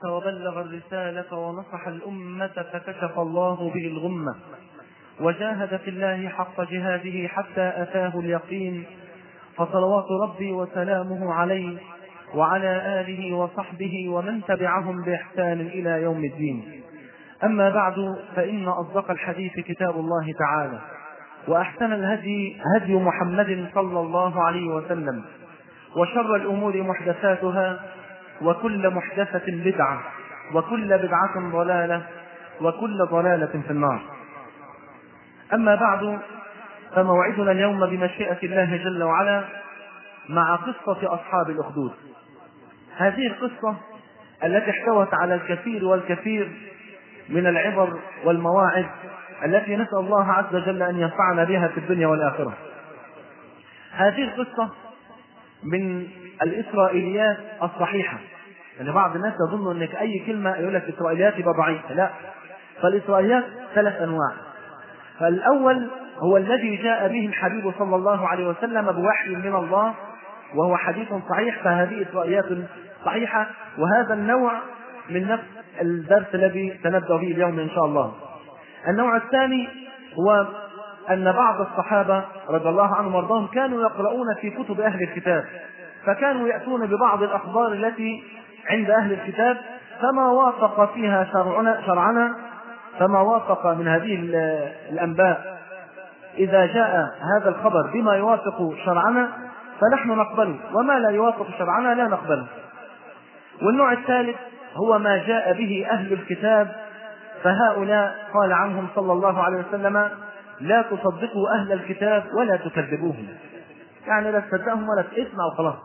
وبلغ الرسالة ونصح الأمة فكشف الله به الغمة وجاهد في الله حق جهاده حتى أتاه اليقين فصلوات ربي وسلامه عليه وعلى آله وصحبه ومن تبعهم بإحسان إلى يوم الدين أما بعد فإن أصدق الحديث كتاب الله تعالى وأحسن الهدي هدي محمد صلى الله عليه وسلم وشر الأمور محدثاتها وكل محدثة بدعة وكل بدعة ضلالة وكل ضلالة في النار أما بعد فموعدنا اليوم بمشيئة الله جل وعلا مع قصة أصحاب الأخدود هذه القصة التي احتوت على الكثير والكثير من العبر والمواعظ التي نسأل الله عز وجل أن ينفعنا بها في الدنيا والآخرة هذه القصة من الإسرائيليات الصحيحة يعني بعض الناس يظن أنك أي كلمة يقول لك إسرائيليات يبقى ضعيفة لا فالإسرائيليات ثلاث أنواع فالأول هو الذي جاء به الحبيب صلى الله عليه وسلم بوحي من الله وهو حديث صحيح فهذه إسرائيليات صحيحة وهذا النوع من نفس الدرس الذي سنبدأ به اليوم إن شاء الله النوع الثاني هو أن بعض الصحابة رضي الله عنهم وارضاهم كانوا يقرؤون في كتب أهل الكتاب فكانوا يأتون ببعض الأخبار التي عند أهل الكتاب فما وافق فيها شرعنا شرعنا فما وافق من هذه الأنباء إذا جاء هذا الخبر بما يوافق شرعنا فنحن نقبله وما لا يوافق شرعنا لا نقبله والنوع الثالث هو ما جاء به أهل الكتاب فهؤلاء قال عنهم صلى الله عليه وسلم لا تصدقوا أهل الكتاب ولا تكذبوهم يعني لا تصدقهم ولا تسمع وخلاص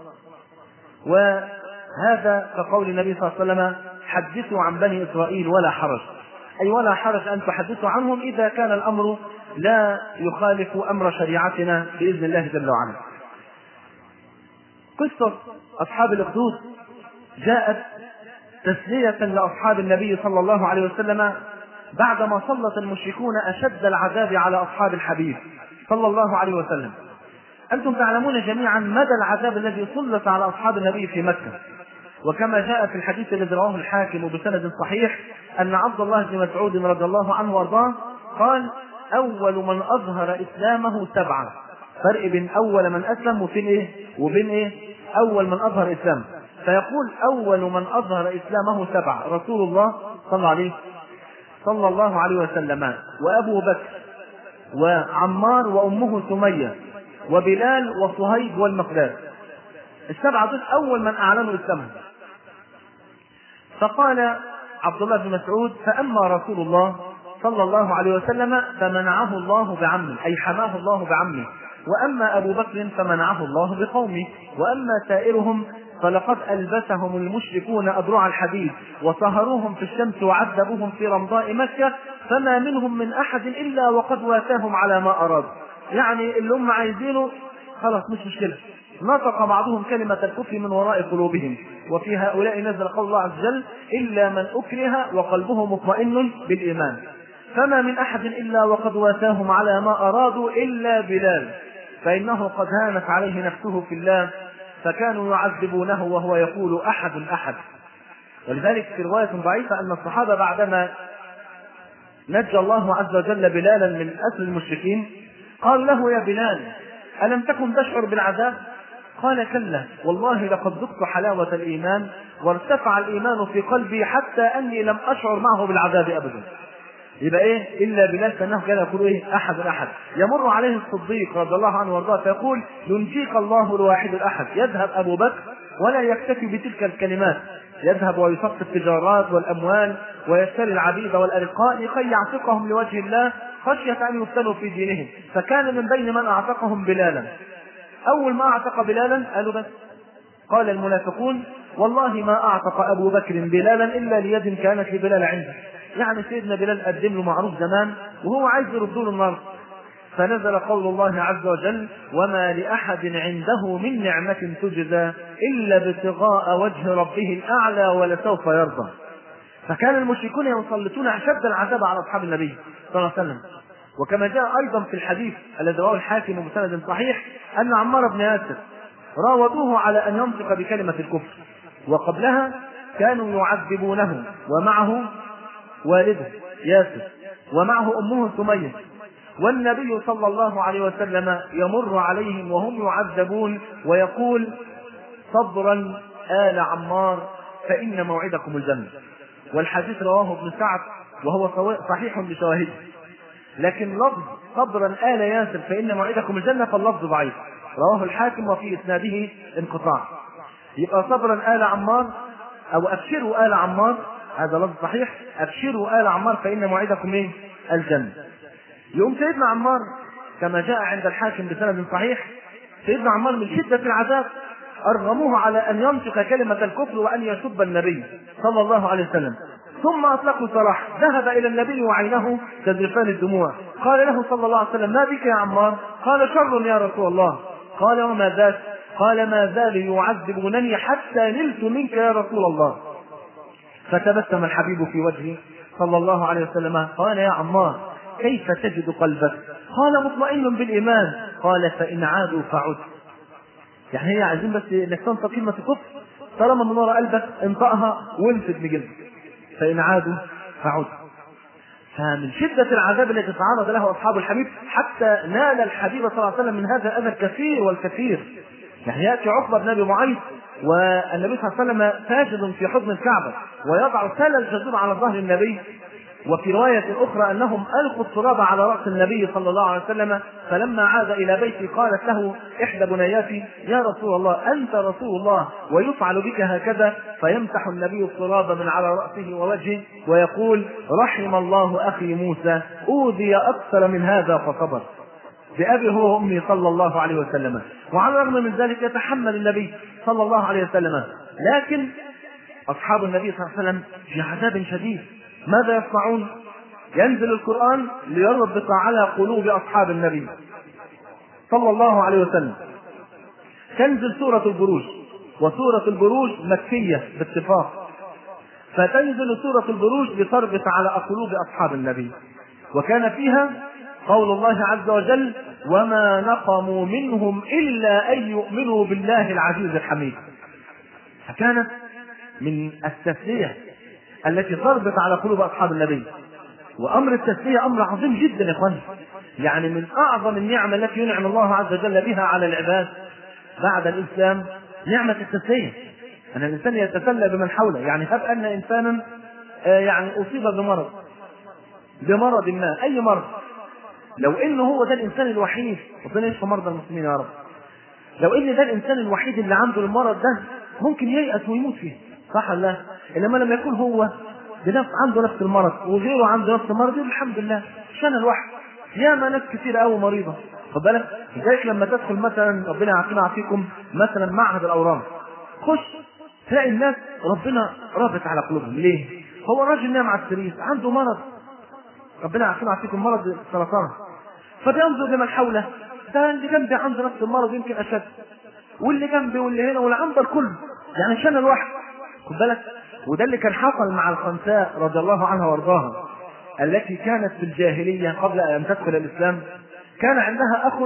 وهذا كقول النبي صلى الله عليه وسلم حدثوا عن بني إسرائيل ولا حرج أي ولا حرج أن تحدثوا عنهم إذا كان الأمر لا يخالف أمر شريعتنا بإذن الله جل وعلا قصة أصحاب الأخدود جاءت تسلية لأصحاب النبي صلى الله عليه وسلم بعدما سلط المشركون أشد العذاب على أصحاب الحبيب صلى الله عليه وسلم أنتم تعلمون جميعا مدى العذاب الذي سلط على أصحاب النبي في مكة وكما جاء في الحديث الذي رواه الحاكم بسند صحيح أن عبد الله بن مسعود رضي الله عنه وارضاه قال أول من أظهر إسلامه سبعة فرق بين أول من أسلم وبين إيه؟ وبين إيه؟ أول من أظهر إسلامه فيقول أول من أظهر إسلامه سبعة رسول الله صلى الله عليه صلى الله عليه وسلم وأبو بكر وعمار وأمه سمية وبلال وصهيب والمقداد السبعة دول أول من أعلنوا إسلامهم فقال عبد الله بن مسعود فأما رسول الله صلى الله عليه وسلم فمنعه الله بعمه أي حماه الله بعمه وأما أبو بكر فمنعه الله بقومه وأما سائرهم فلقد ألبسهم المشركون أدرع الحديد وصهروهم في الشمس وعذبوهم في رمضاء مكة فما منهم من أحد إلا وقد واتاهم على ما أرادوا يعني اللي هم عايزينه خلاص مش مشكلة نطق بعضهم كلمة الكفر من وراء قلوبهم وفي هؤلاء نزل قول الله عز وجل إلا من أكره وقلبه مطمئن بالإيمان فما من أحد إلا وقد واتاهم على ما أرادوا إلا بلال فإنه قد هانت عليه نفسه في الله فكانوا يعذبونه وهو يقول أحد أحد ولذلك في رواية ضعيفة أن الصحابة بعدما نجى الله عز وجل بلالا من أسر المشركين قال له يا بلال ألم تكن تشعر بالعذاب قال كلا والله لقد ذقت حلاوة الإيمان وارتفع الإيمان في قلبي حتى أني لم أشعر معه بالعذاب أبدا يبقى ايه الا بلال كانه كان يقول ايه احد احد يمر عليه الصديق رضي الله عنه وارضاه فيقول ينجيك الله الواحد الاحد يذهب ابو بكر ولا يكتفي بتلك الكلمات يذهب ويصف التجارات والاموال ويشتري العبيد والارقاء لكي يعتقهم لوجه الله خشيه ان يفتنوا في دينهم فكان من بين من اعتقهم بلالا اول ما اعتق بلالا قالوا بس قال المنافقون والله ما اعتق ابو بكر بلالا الا ليد كانت لبلال عنده يعني سيدنا بلال قدم له معروف زمان وهو عايز يرد له النار فنزل قول الله عز وجل وما لأحد عنده من نعمة تجزى إلا ابتغاء وجه ربه الأعلى ولسوف يرضى فكان المشركون يسلطون أشد العذاب على أصحاب النبي صلى الله عليه وسلم وكما جاء أيضا في الحديث الذي رواه الحاكم بسند صحيح أن عمار بن ياسر راودوه على أن ينطق بكلمة الكفر وقبلها كانوا يعذبونه ومعه والده ياسر ومعه أمه سمية والنبي صلى الله عليه وسلم يمر عليهم وهم يعذبون ويقول صبرا آل عمار فإن موعدكم الجنة والحديث رواه ابن سعد وهو صحيح بشواهده لكن لفظ صبرا آل ياسر فإن موعدكم الجنة فاللفظ ضعيف رواه الحاكم وفي إسناده انقطاع يبقى صبرا آل عمار أو أبشروا آل عمار هذا لفظ صحيح أبشروا آل عمار فإن موعدكم إيه؟ الجنة يوم سيدنا عمار كما جاء عند الحاكم بسند صحيح سيدنا عمار من شدة العذاب أرغموه على أن ينطق كلمة الكفر وأن يسب النبي صلى الله عليه وسلم ثم أطلقوا سراح ذهب إلى النبي وعينه تذرفان الدموع قال له صلى الله عليه وسلم ما بك يا عمار قال شر يا رسول الله قال وما ذاك قال ما زال يعذبونني حتى نلت منك يا رسول الله فتبسم الحبيب في وجهه صلى الله عليه وسلم قال يا عمار كيف تجد قلبك قال مطمئن بالإيمان قال فإن عادوا فعد يعني هي عايزين بس انك تنطق كلمة الكفر طالما من وراء قلبك انطقها وانفد بجلدك فإن عادوا فعد فمن شدة العذاب الذي تعرض له أصحاب الحبيب حتى نال الحبيب صلى الله عليه وسلم من هذا الأذى الكثير والكثير يعني يأتي عقبة بن أبي معيط والنبي صلى الله عليه وسلم ساجد في حضن الكعبة ويضع تل الجزور على ظهر النبي وفي رواية أخرى أنهم ألقوا التراب على رأس النبي صلى الله عليه وسلم فلما عاد إلى بيتي قالت له إحدى بنياتي يا رسول الله أنت رسول الله ويفعل بك هكذا فيمسح النبي التراب من على رأسه ووجهه ويقول رحم الله أخي موسى أوذي أكثر من هذا فصبر بأبي هو وأمي صلى الله عليه وسلم وعلى الرغم من ذلك يتحمل النبي صلى الله عليه وسلم لكن أصحاب النبي صلى الله عليه وسلم في عذاب شديد ماذا يصنعون؟ ينزل القرآن ليربط على قلوب أصحاب النبي صلى الله عليه وسلم تنزل سورة البروج وسورة البروج مكية باتفاق فتنزل سورة البروج لتربط على قلوب أصحاب النبي وكان فيها قول الله عز وجل وما نقموا منهم إلا أن يؤمنوا بالله العزيز الحميد فكانت من التسلية التي تربط على قلوب أصحاب النبي وأمر التسلية أمر عظيم جدا يا إخواني يعني من أعظم النعم التي ينعم الله عز وجل بها على العباد بعد الإسلام نعمة التسلية أن الإنسان يتسلى بمن حوله يعني هب أن إنسانا يعني أصيب بمرض بمرض ما أي مرض لو انه هو ده الانسان الوحيد ربنا يشفى مرضى المسلمين يا رب لو ان ده الانسان الوحيد اللي عنده المرض ده ممكن ييأس ويموت فيه صح ولا لا؟ انما لما يكون هو بنفس عنده نفس المرض وغيره عنده نفس المرض يقول الحمد لله مش انا لوحدي ياما ناس كتير قوي مريضه خد بالك لذلك لما تدخل مثلا ربنا يعافينا ويعافيكم مثلا معهد الاورام خش تلاقي الناس ربنا رابط على قلوبهم ليه؟ هو الراجل نام على السرير عنده مرض ربنا يعافينا ويعافيكم مرض السرطان فبينظر لمن حوله ده اللي جنبي عنده نفس المرض يمكن اشد واللي جنبي واللي هنا واللي عنده الكل يعني مش انا لوحدي خد بالك وده اللي كان حصل مع الخنساء رضي الله عنها وارضاها التي كانت في الجاهليه قبل ان تدخل الاسلام كان عندها اخ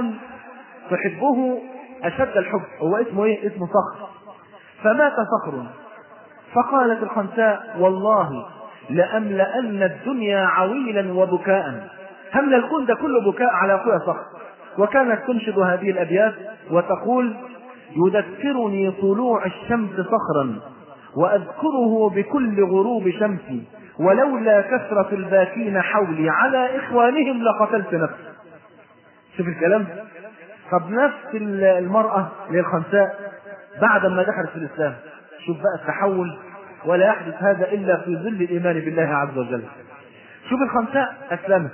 تحبه اشد الحب هو اسمه ايه؟ اسمه صخر فمات صخر فقالت الخنساء والله لأملأن الدنيا عويلا وبكاء همل الكون ده كله بكاء على اخويا صخر وكانت تنشد هذه الابيات وتقول يذكرني طلوع الشمس صخرا واذكره بكل غروب شمسي ولولا كثرة الباكين حولي على اخوانهم لقتلت نفسي شوف الكلام طب نفس المرأة للخنساء بعد ما دخلت في الاسلام شوف بقى التحول ولا يحدث هذا الا في ظل الايمان بالله عز وجل شوف الخنساء اسلمت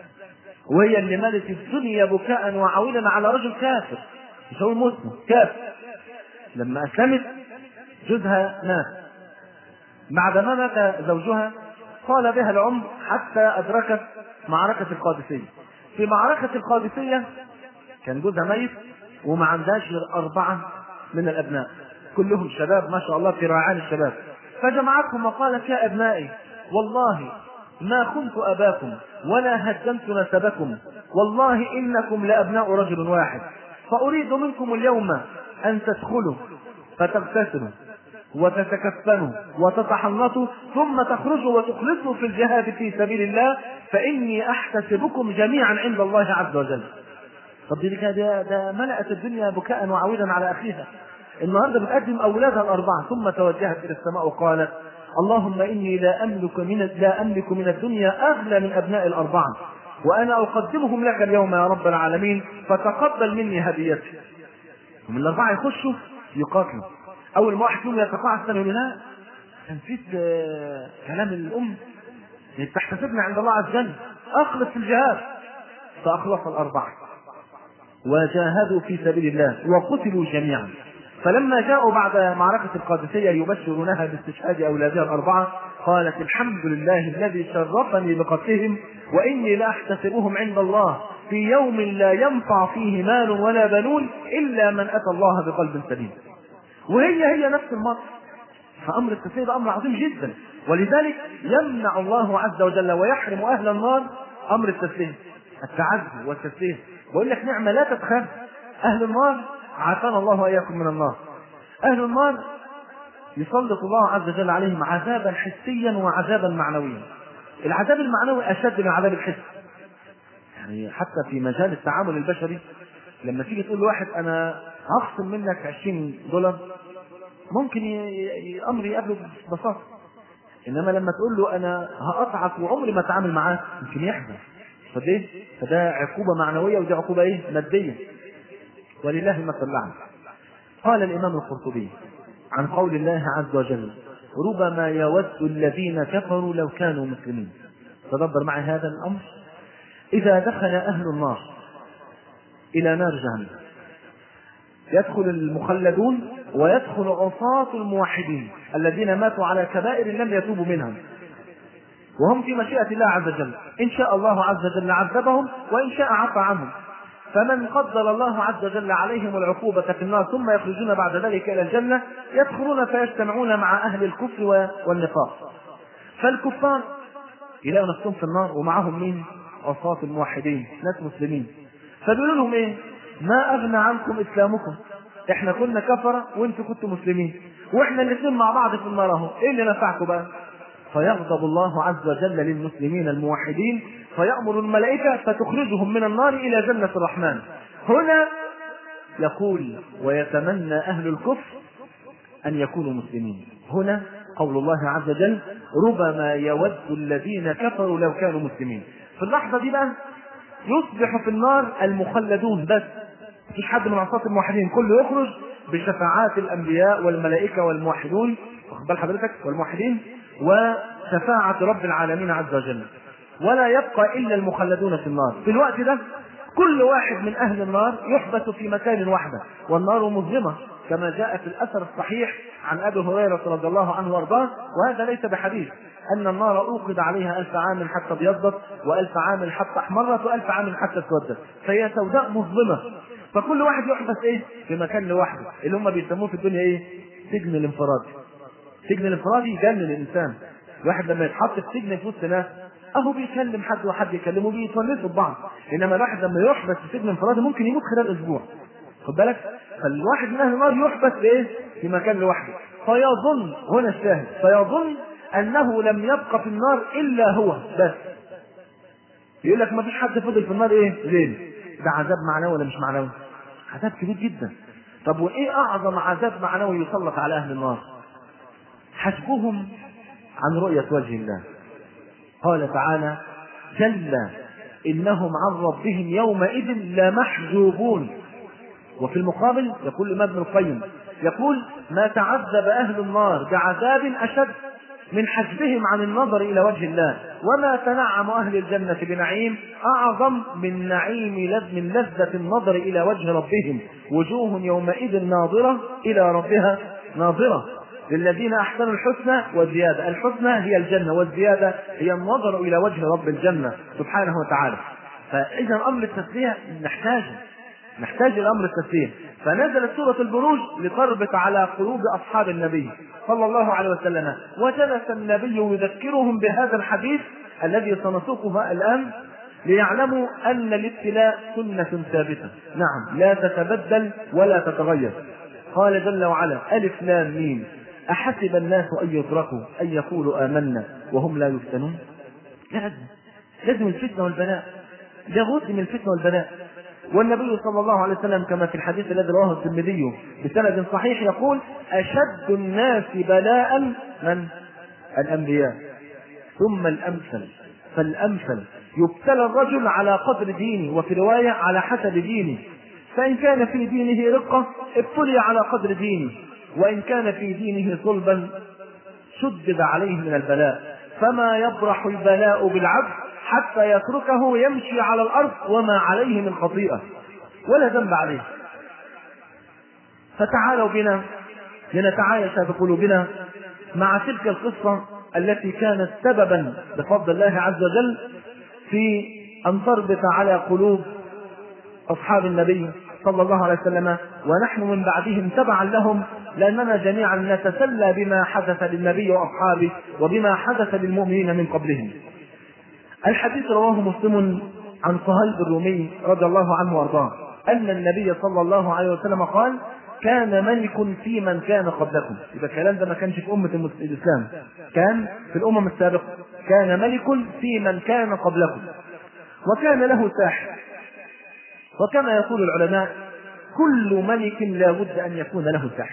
وهي اللي ملت الدنيا بكاء وعويلا على رجل كافر مش هو مسلم كافر لما اسلمت جوزها مات بعد ما مات زوجها طال بها العمر حتى ادركت معركة القادسية في معركة القادسية كان جوزها ميت وما عندهاش غير أربعة من الأبناء كلهم شباب ما شاء الله في رعان الشباب فجمعتهم وقالت يا أبنائي والله ما خنت أباكم ولا هدمت نسبكم والله إنكم لأبناء رجل واحد فأريد منكم اليوم أن تدخلوا فتغتسلوا وتتكفنوا وتتحنطوا ثم تخرجوا وتخلصوا في الجهاد في سبيل الله فإني أحتسبكم جميعا عند الله عز وجل طب دي ده, ده ملأت الدنيا بكاء وعويدا على أخيها النهارده بتقدم أولادها الأربعة ثم توجهت إلى السماء وقالت اللهم إني لا أملك من لا أملك من الدنيا أغلى من أبناء الأربعة وأنا أقدمهم لك اليوم يا رب العالمين فتقبل مني هديتي ومن الأربعة يخشوا يقاتلوا أول ما واحد فيهم يتقاعد سنة يقول لا نسيت كلام الأم تحتسبنا عند الله عز وجل أخلص في الجهاد فأخلص الأربعة وجاهدوا في سبيل الله وقتلوا جميعا فلما جاءوا بعد معركة القادسية يبشرونها باستشهاد أولادها الأربعة قالت الحمد لله الذي شرفني بقتلهم وإني لأحتسبهم عند الله في يوم لا ينفع فيه مال ولا بنون إلا من أتى الله بقلب سليم وهي هي نفس المرء فأمر التسليم ده أمر عظيم جدا ولذلك يمنع الله عز وجل ويحرم أهل النار أمر التسليم التعزي والتسليم بقول لك نعمة لا تتخاف أهل النار عافانا الله وإياكم من النار أهل النار يسلط الله عز وجل عليهم عذابا حسيا وعذابا معنويا العذاب المعنوي أشد من العذاب الحسي يعني حتى في مجال التعامل البشري لما تيجي تقول لواحد أنا هخصم منك 20 دولار ممكن الأمر يقابله ببساطة إنما لما تقول له أنا هقطعك وعمري ما أتعامل معاك يمكن يحزن فده فده عقوبة معنوية ودي عقوبة إيه؟ مادية ولله المثل الأعلى قال الإمام القرطبي عن قول الله عز وجل ربما يود الذين كفروا لو كانوا مسلمين تدبر معي هذا الأمر إذا دخل أهل النار إلى نار جهنم يدخل المخلدون ويدخل عصاة الموحدين الذين ماتوا على كبائر لم يتوبوا منها وهم في مشيئة الله عز وجل إن شاء الله عز وجل عذبهم وإن شاء عفى عنهم فمن قدر الله عز وجل عليهم العقوبة في النار ثم يخرجون بعد ذلك إلى الجنة يدخلون فيجتمعون مع أهل الكفر والنفاق فالكفار يلاقوا نفسهم في النار ومعهم مين؟ عصاة الموحدين ناس مسلمين فبيقولوا لهم ايه؟ ما اغنى عنكم اسلامكم احنا كنا كفره وانتم كنتم مسلمين واحنا الاثنين مع بعض في النار اهو ايه اللي نفعكم بقى؟ فيغضب الله عز وجل للمسلمين الموحدين فيأمر الملائكة فتخرجهم من النار إلى جنة الرحمن هنا يقول ويتمنى أهل الكفر أن يكونوا مسلمين هنا قول الله عز وجل ربما يود الذين كفروا لو كانوا مسلمين في اللحظة دي بقى يصبح في النار المخلدون بس مفيش حد من عصاة الموحدين كله يخرج بشفاعات الأنبياء والملائكة والموحدون واخد بال حضرتك والموحدين وشفاعة رب العالمين عز وجل ولا يبقى إلا المخلدون في النار في الوقت ده كل واحد من أهل النار يحبس في مكان واحدة والنار مظلمة كما جاء في الأثر الصحيح عن أبي هريرة رضي الله عنه وأرضاه وهذا ليس بحديث أن النار أوقد عليها ألف عام حتى ابيضت وألف عام حتى احمرت وألف عام حتى اسودت فهي سوداء مظلمة فكل واحد يحبس إيه في مكان لوحده اللي هم بيسموه في الدنيا إيه سجن الانفراد سجن الانفراد يجنن الإنسان الواحد لما يتحط في سجن في وسط ناس اهو بيكلم حد وحد يكلمه بيتونسوا ببعض انما الواحد لما يحبس في سجن انفرادي ممكن يموت خلال اسبوع خد بالك فالواحد من اهل النار يحبس بايه؟ في مكان لوحده فيظن هنا الشاهد فيظن انه لم يبقى في النار الا هو بس يقول لك ما فيش حد فضل في النار ايه؟ غيره ده عذاب معنوي ولا مش معنوي؟ عذاب كبير جدا طب وايه اعظم عذاب معنوي يسلط على اهل النار؟ حسبهم عن رؤية وجه الله قال تعالى كلا إنهم عن ربهم يومئذ لمحجوبون وفي المقابل يقول الإمام ابن القيم يقول ما تعذب أهل النار بعذاب أشد من حجبهم عن النظر إلى وجه الله وما تنعم أهل الجنة بنعيم أعظم من نعيم لذ من لذة النظر إلى وجه ربهم وجوه يومئذ ناظرة إلى ربها ناظرة للذين احسنوا الحسنى والزياده، الحسنى هي الجنه والزياده هي النظر الى وجه رب الجنه سبحانه وتعالى. فاذا امر التسليه نحتاجه نحتاج الى امر التسليه، فنزلت سوره البروج لتربط على قلوب اصحاب النبي صلى الله عليه وسلم، وجلس النبي يذكرهم بهذا الحديث الذي سنسوقه الان ليعلموا ان الابتلاء سنه ثابته، نعم لا تتبدل ولا تتغير. قال جل وعلا: الف لام ميم أحسب الناس أن يتركوا أن يقولوا آمنا وهم لا يفتنون لازم لازم الفتنة والبلاء لابد من الفتنة والبلاء والنبي صلى الله عليه وسلم كما في الحديث الذي رواه الترمذي بسند صحيح يقول أشد الناس بلاء من؟ الأنبياء ثم الأمثل فالأمثل يبتلى الرجل على قدر دينه وفي رواية على حسب دينه فإن كان في دينه رقة ابتلي على قدر دينه وإن كان في دينه صلبا شدد عليه من البلاء فما يبرح البلاء بالعبد حتى يتركه يمشي على الأرض وما عليه من خطيئة ولا ذنب عليه فتعالوا بنا لنتعايش بقلوبنا مع تلك القصة التي كانت سببا بفضل الله عز وجل في أن تربط على قلوب أصحاب النبي صلى الله عليه وسلم ونحن من بعدهم تبعا لهم لأننا جميعا نتسلى بما حدث للنبي وأصحابه وبما حدث للمؤمنين من قبلهم الحديث رواه مسلم عن صهيب الرومي رضي الله عنه وارضاه ان النبي صلى الله عليه وسلم قال كان ملك في من كان قبلكم يبقى الكلام ده ما كانش في امه الاسلام كان في الامم السابقه كان ملك في من كان قبلكم وكان له ساحر وكما يقول العلماء كل ملك لا بد ان يكون له ساحر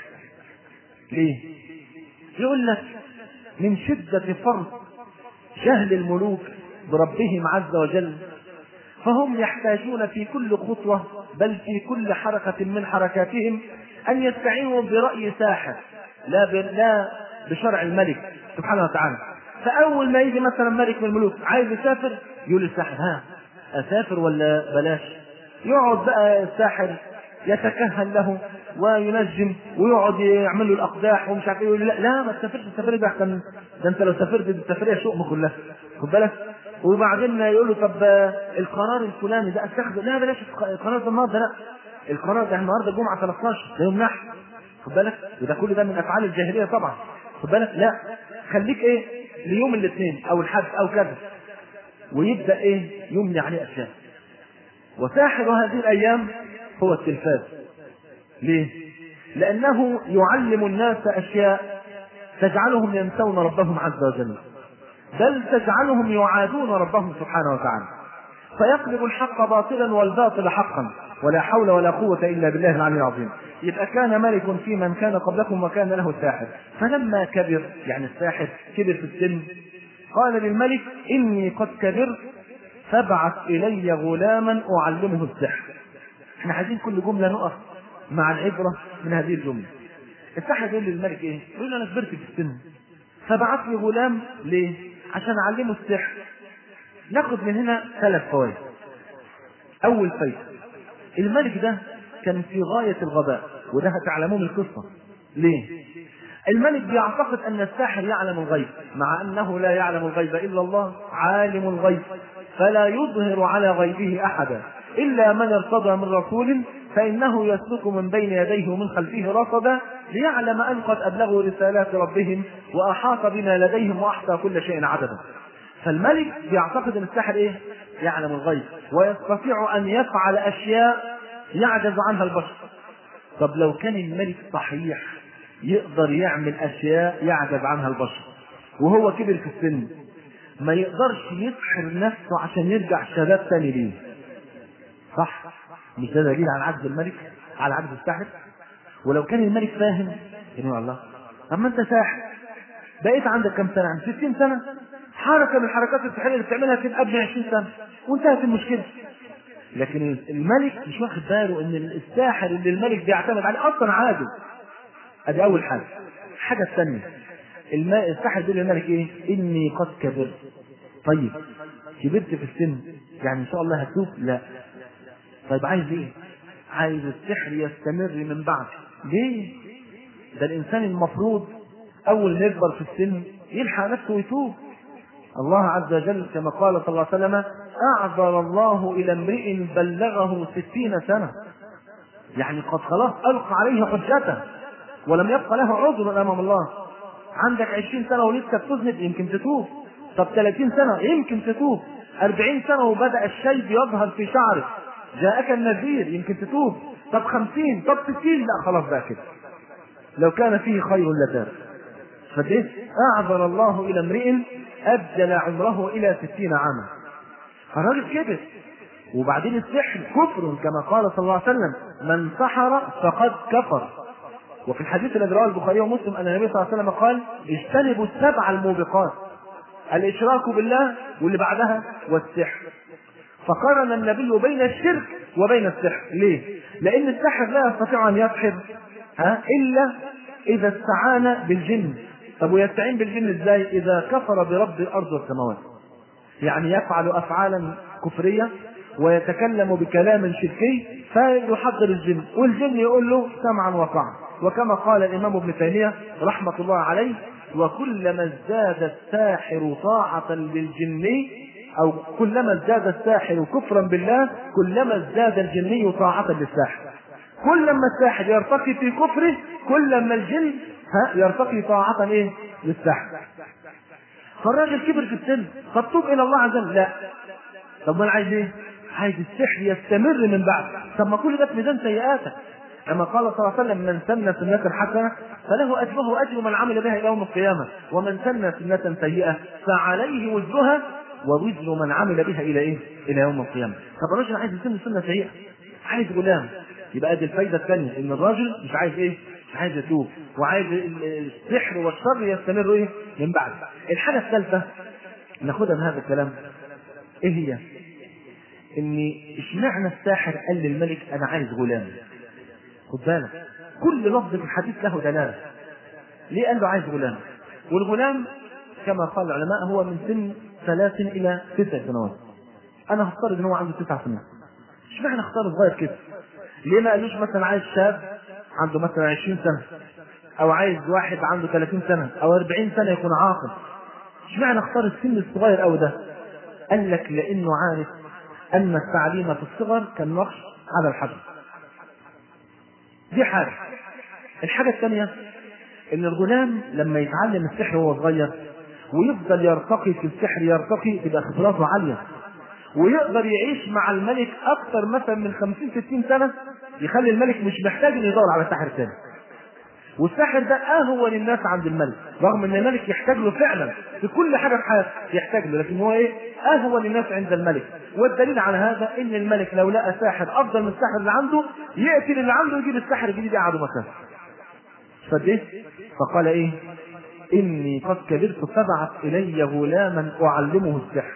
ليه يقول لك من شده فرط جهل الملوك بربهم عز وجل فهم يحتاجون في كل خطوة بل في كل حركة من حركاتهم أن يستعينوا برأي ساحر لا لا بشرع الملك سبحانه وتعالى فأول ما يجي مثلا ملك من الملوك عايز يسافر يقول الساحر ها أسافر ولا بلاش يقعد بقى الساحر يتكهن له وينجم ويقعد يعمل له الاقداح ومش عارف ايه يقول لا لا ما تسافرش السفريه ده احسن ده انت لو سافرت السفريه شؤم كلها خد بالك وبعدين يقول له طب القرار الفلاني ده اتخذه لا بلاش القرار ده النهارده لا القرار ده النهارده جمعه 13 ده يوم نحر خد بالك وده كل ده من افعال الجاهليه طبعا خد بالك لا خليك ايه ليوم الاثنين او الحد او كذا ويبدا ايه يمني عليه اشياء وساحر هذه الايام هو التلفاز ليه لانه يعلم الناس اشياء تجعلهم ينسون ربهم عز وجل بل تجعلهم يعادون ربهم سبحانه وتعالى فيقلب الحق باطلا والباطل حقا ولا حول ولا قوة إلا بالله العلي العظيم يبقى كان ملك في من كان قبلكم وكان له ساحر فلما كبر يعني الساحر كبر في السن قال للملك إني قد كبرت فابعث إلي غلاما أعلمه السحر احنا عايزين كل جملة نقف مع العبرة من هذه الجملة الساحر يقول للملك ايه؟ يقول له انا كبرت في السن فبعث لي غلام ليه؟ عشان اعلمه السحر ناخد من هنا ثلاث فوائد اول فايده الملك ده كان في غايه الغباء وده هتعلموه من القصه ليه الملك بيعتقد ان الساحر يعلم الغيب مع انه لا يعلم الغيب الا الله عالم الغيب فلا يظهر على غيبه احدا الا من ارتضى من رسول فانه يسلك من بين يديه ومن خلفه رصدا ليعلم ان قد ابلغوا رسالات ربهم واحاط بما لديهم واحصى كل شيء عددا فالملك بيعتقد ان الساحر ايه يعلم الغيب ويستطيع ان يفعل اشياء يعجز عنها البشر طب لو كان الملك صحيح يقدر يعمل اشياء يعجز عنها البشر وهو كبر في السن ما يقدرش يسحر نفسه عشان يرجع شباب تاني ليه صح مش ده دليل على عجز الملك على عجز الساحر ولو كان الملك فاهم يعني الله طب ما انت ساحر بقيت عندك كم سنه عندك 60 سنه حركه من الحركات السحريه اللي بتعملها تبقى قبل 20 سنه وانتهت المشكله لكن الملك مش واخد باله ان الساحر اللي الملك بيعتمد عليه اصلا عاجز ادي اول حاجه الحاجه الثانيه الماء الساحر بيقول للملك ايه اني قد كبرت طيب كبرت في السن يعني ان شاء الله هتوب لا طيب عايز ايه عايز السحر يستمر من بعد ليه ده الانسان المفروض اول ما يكبر في السن يلحق نفسه ويتوب الله عز وجل كما قال صلى الله عليه وسلم اعذر الله الى امرئ بلغه ستين سنه يعني قد خلاص القى عليه حجته ولم يبق له عذر امام الله عندك عشرين سنه ولسه بتذنب يمكن تتوب طب 30 سنه يمكن تتوب 40 سنه وبدا الشيب يظهر في شعرك جاءك النذير يمكن تتوب طب 50 طب 60 لا خلاص بقى كده لو كان فيه خير لتاب فده أعذر الله إلى امرئ أبدل عمره إلى ستين عاما فالراجل كبر وبعدين السحر كفر كما قال صلى الله عليه وسلم من سحر فقد كفر وفي الحديث الذي رواه البخاري ومسلم ان النبي صلى الله عليه وسلم قال اجتنبوا السبع الموبقات الاشراك بالله واللي بعدها والسحر فقارن النبي بين الشرك وبين السحر ليه؟ لان السحر لا يستطيع ان يسحر ها الا اذا استعان بالجن طب ويستعين بالجن ازاي؟ اذا كفر برب الارض والسماوات يعني يفعل افعالا كفريه ويتكلم بكلام شركي فيحضر الجن والجن يقول له سمعا وطاعا وكما قال الامام ابن تيميه رحمه الله عليه وكلما ازداد الساحر طاعه للجني او كلما ازداد الساحر كفرا بالله كلما ازداد الجني طاعه للساحر كلما الساحر يرتقي في كفره كلما الجن يرتقي طاعه ايه للساحر فالراجل كبر في السن فتوب الى الله عز وجل لا طب ما انا عايز ايه عايز السحر يستمر من بعد طب ما كل ده في ميزان سيئاتك كما قال صلى الله عليه وسلم من سن سنة حسنة فله أجره أجر من عمل بها إلى يوم القيامة ومن سن سنة سيئة فعليه وزرها ووزر من عمل بها إلى إيه؟ إلى يوم القيامة طب الراجل عايز يسن سنة سيئة عايز غلام يبقى دي الفايدة الثانية إن الراجل مش عايز إيه؟ مش عايز يتوب وعايز السحر والشر يستمر إيه؟ من بعد الحاجة الثالثة ناخدها من هذا الكلام إيه هي؟ ان اشمعنى الساحر قال للملك انا عايز غلام خد بالك كل لفظ في الحديث له دلاله ليه قال له عايز غلام والغلام كما قال العلماء هو من سن ثلاث الى تسع سنوات انا هفترض ان هو عنده تسع سنوات اشمعنى اختار صغير كده ليه ما قالوش مثلا عايز شاب عنده مثلا 20 سنه او عايز واحد عنده 30 سنه او 40 سنه يكون عاقل اشمعنى اختار السن الصغير قوي ده قال لك لانه عارف أن التعليم في الصغر كالنقش على الحجر. دي حاجة. الحاجة الثانية إن الغلام لما يتعلم السحر وهو صغير ويفضل يرتقي في السحر يرتقي تبقى خبراته عالية. ويقدر يعيش مع الملك أكثر مثلا من 50 60 سنة يخلي الملك مش محتاج إنه يدور على ساحر ثاني. والساحر ده اهون الناس عند الملك رغم ان الملك يحتاج له فعلا في كل حاجه في حياته يحتاج له لكن هو ايه اهون الناس عند الملك والدليل على هذا ان الملك لو لقى ساحر افضل من الساحر اللي عنده يقتل اللي عنده ويجيب الساحر الجديد يقعده مكانه فده فقال ايه اني قد كبرت فابعث الي غلاما اعلمه السحر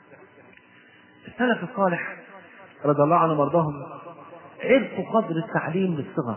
السلف الصالح رضي الله عنهم وارضاهم عرفوا قدر التعليم للصغر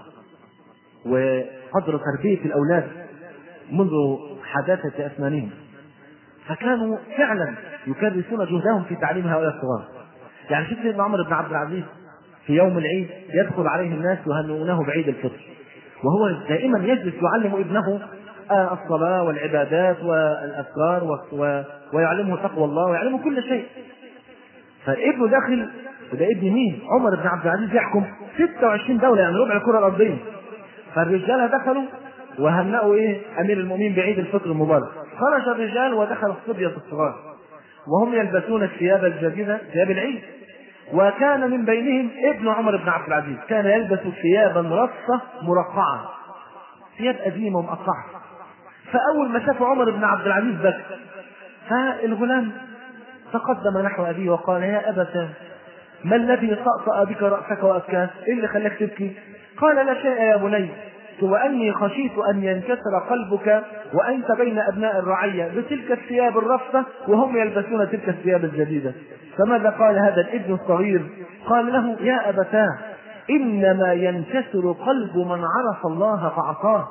وقدر تربية الأولاد منذ حداثة أسنانهم فكانوا فعلا يكرسون جهدهم في تعليم هؤلاء الصغار يعني شوف سيدنا عمر بن عبد العزيز في يوم العيد يدخل عليه الناس يهنئونه بعيد الفطر وهو دائما يجلس يعلم ابنه الصلاة والعبادات والأذكار و... ويعلمه تقوى الله ويعلمه كل شيء فابنه داخل وده ابن مين؟ عمر بن عبد العزيز يحكم 26 دولة يعني ربع الكرة الأرضية فالرجال دخلوا وهنأوا ايه امير المؤمنين بعيد الفطر المبارك خرج الرجال ودخل الصبية الصغار وهم يلبسون الثياب الجديدة ثياب العيد وكان من بينهم ابن عمر بن عبد العزيز كان يلبس ثيابا رصة مرقعة ثياب قديمة ومقطعة فأول ما شاف عمر بن عبد العزيز بكى فالغلام تقدم نحو أبيه وقال يا أبت ما الذي طأطأ بك رأسك وأبكاك؟ إيه اللي خلاك تبكي؟ قال لا شيء يا بني وأني خشيت أن ينكسر قلبك وأنت بين أبناء الرعية بتلك الثياب الرفة وهم يلبسون تلك الثياب الجديدة فماذا قال هذا الابن الصغير قال له يا أبتاه إنما ينكسر قلب من عرف الله فعصاه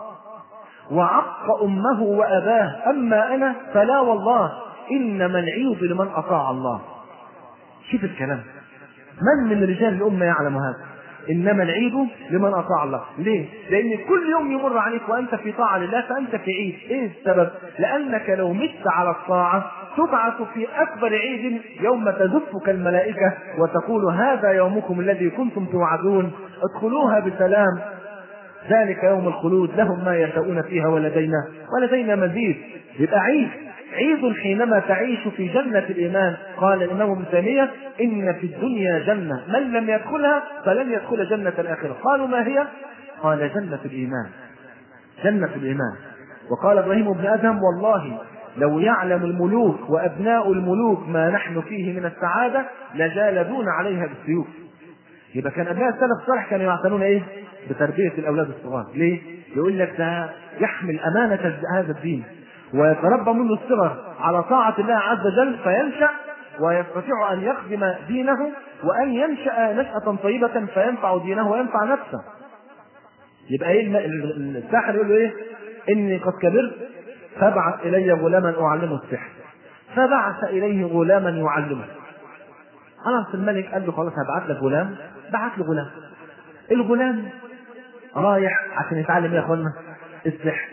وعق أمه وأباه أما أنا فلا والله إنما العيب لمن أطاع الله شوف الكلام من من رجال الأمة يعلم هذا انما العيد لمن اطاع الله، ليه؟ لان كل يوم يمر عليك وانت في طاعه لله فانت في عيد، ايه السبب؟ لانك لو مت على الطاعه تبعث في اكبر عيد يوم تزفك الملائكه وتقول هذا يومكم الذي كنتم توعدون ادخلوها بسلام ذلك يوم الخلود لهم ما يشاءون فيها ولدينا ولدينا مزيد يبقى عيد عيد حينما تعيش في جنة الإيمان قال الإمام ابن تيمية إن في الدنيا جنة من لم يدخلها فلن يدخل جنة الآخرة قالوا ما هي؟ قال جنة الإيمان جنة الإيمان وقال ابراهيم بن ادهم والله لو يعلم الملوك وابناء الملوك ما نحن فيه من السعاده لجالدون عليها بالسيوف يبقى كان ابناء السلف الصالح كانوا يعتنون ايه؟ بتربيه الاولاد الصغار، ليه؟ يقول لك ده يحمل امانه هذا الدين ويتربى منه الصغر على طاعه الله عز وجل فينشا ويستطيع ان يخدم دينه وان ينشا نشاه طيبه فينفع دينه وينفع نفسه. يبقى ايه الساحر يقول له ايه؟ اني قد كبرت فابعث الي غلاما اعلمه السحر. فبعث اليه غلاما يعلمه. خلاص الملك قال له خلاص هبعت لك غلام بعت له غلام الغلام رايح عشان يتعلم ايه يا اخوانا السحر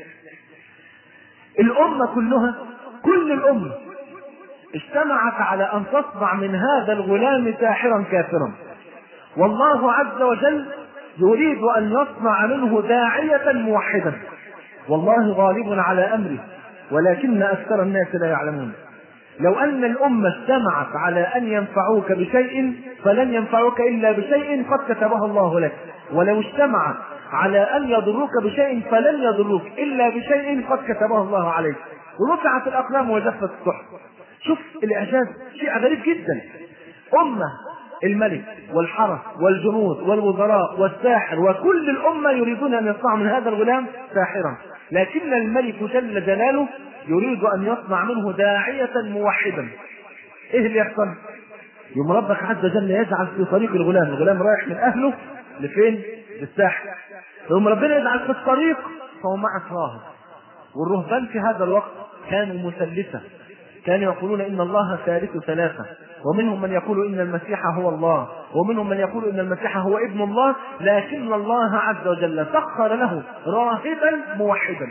الامه كلها كل الامه اجتمعت على ان تصنع من هذا الغلام ساحرا كافرا والله عز وجل يريد ان يصنع منه داعيه موحدا والله غالب على امره ولكن اكثر الناس لا يعلمون لو أن الأمة اجتمعت على أن ينفعوك بشيء فلن ينفعوك إلا بشيء قد كتبه الله لك ولو اجتمعت على أن يضروك بشيء فلن يضروك إلا بشيء قد كتبه الله عليك ورفعت الأقلام وجفت الصحف شوف الإعجاز شيء غريب جدا أمة الملك والحرس والجنود والوزراء والساحر وكل الأمة يريدون أن يصنعوا من هذا الغلام ساحرا لكن الملك جل جلاله يريد ان يصنع منه داعية موحدا. ايه اللي يحصل؟ يوم ربك عز وجل يجعل في طريق الغلام، الغلام رايح من اهله لفين؟ للساحل. يوم ربنا يجعل في الطريق فهو معك راهب. والرهبان في هذا الوقت كانوا مثلثة. كانوا يقولون ان الله ثالث ثلاثة، ومنهم من يقول ان المسيح هو الله، ومنهم من يقول ان المسيح هو ابن الله، لكن الله عز وجل سخر له راهبا موحدا.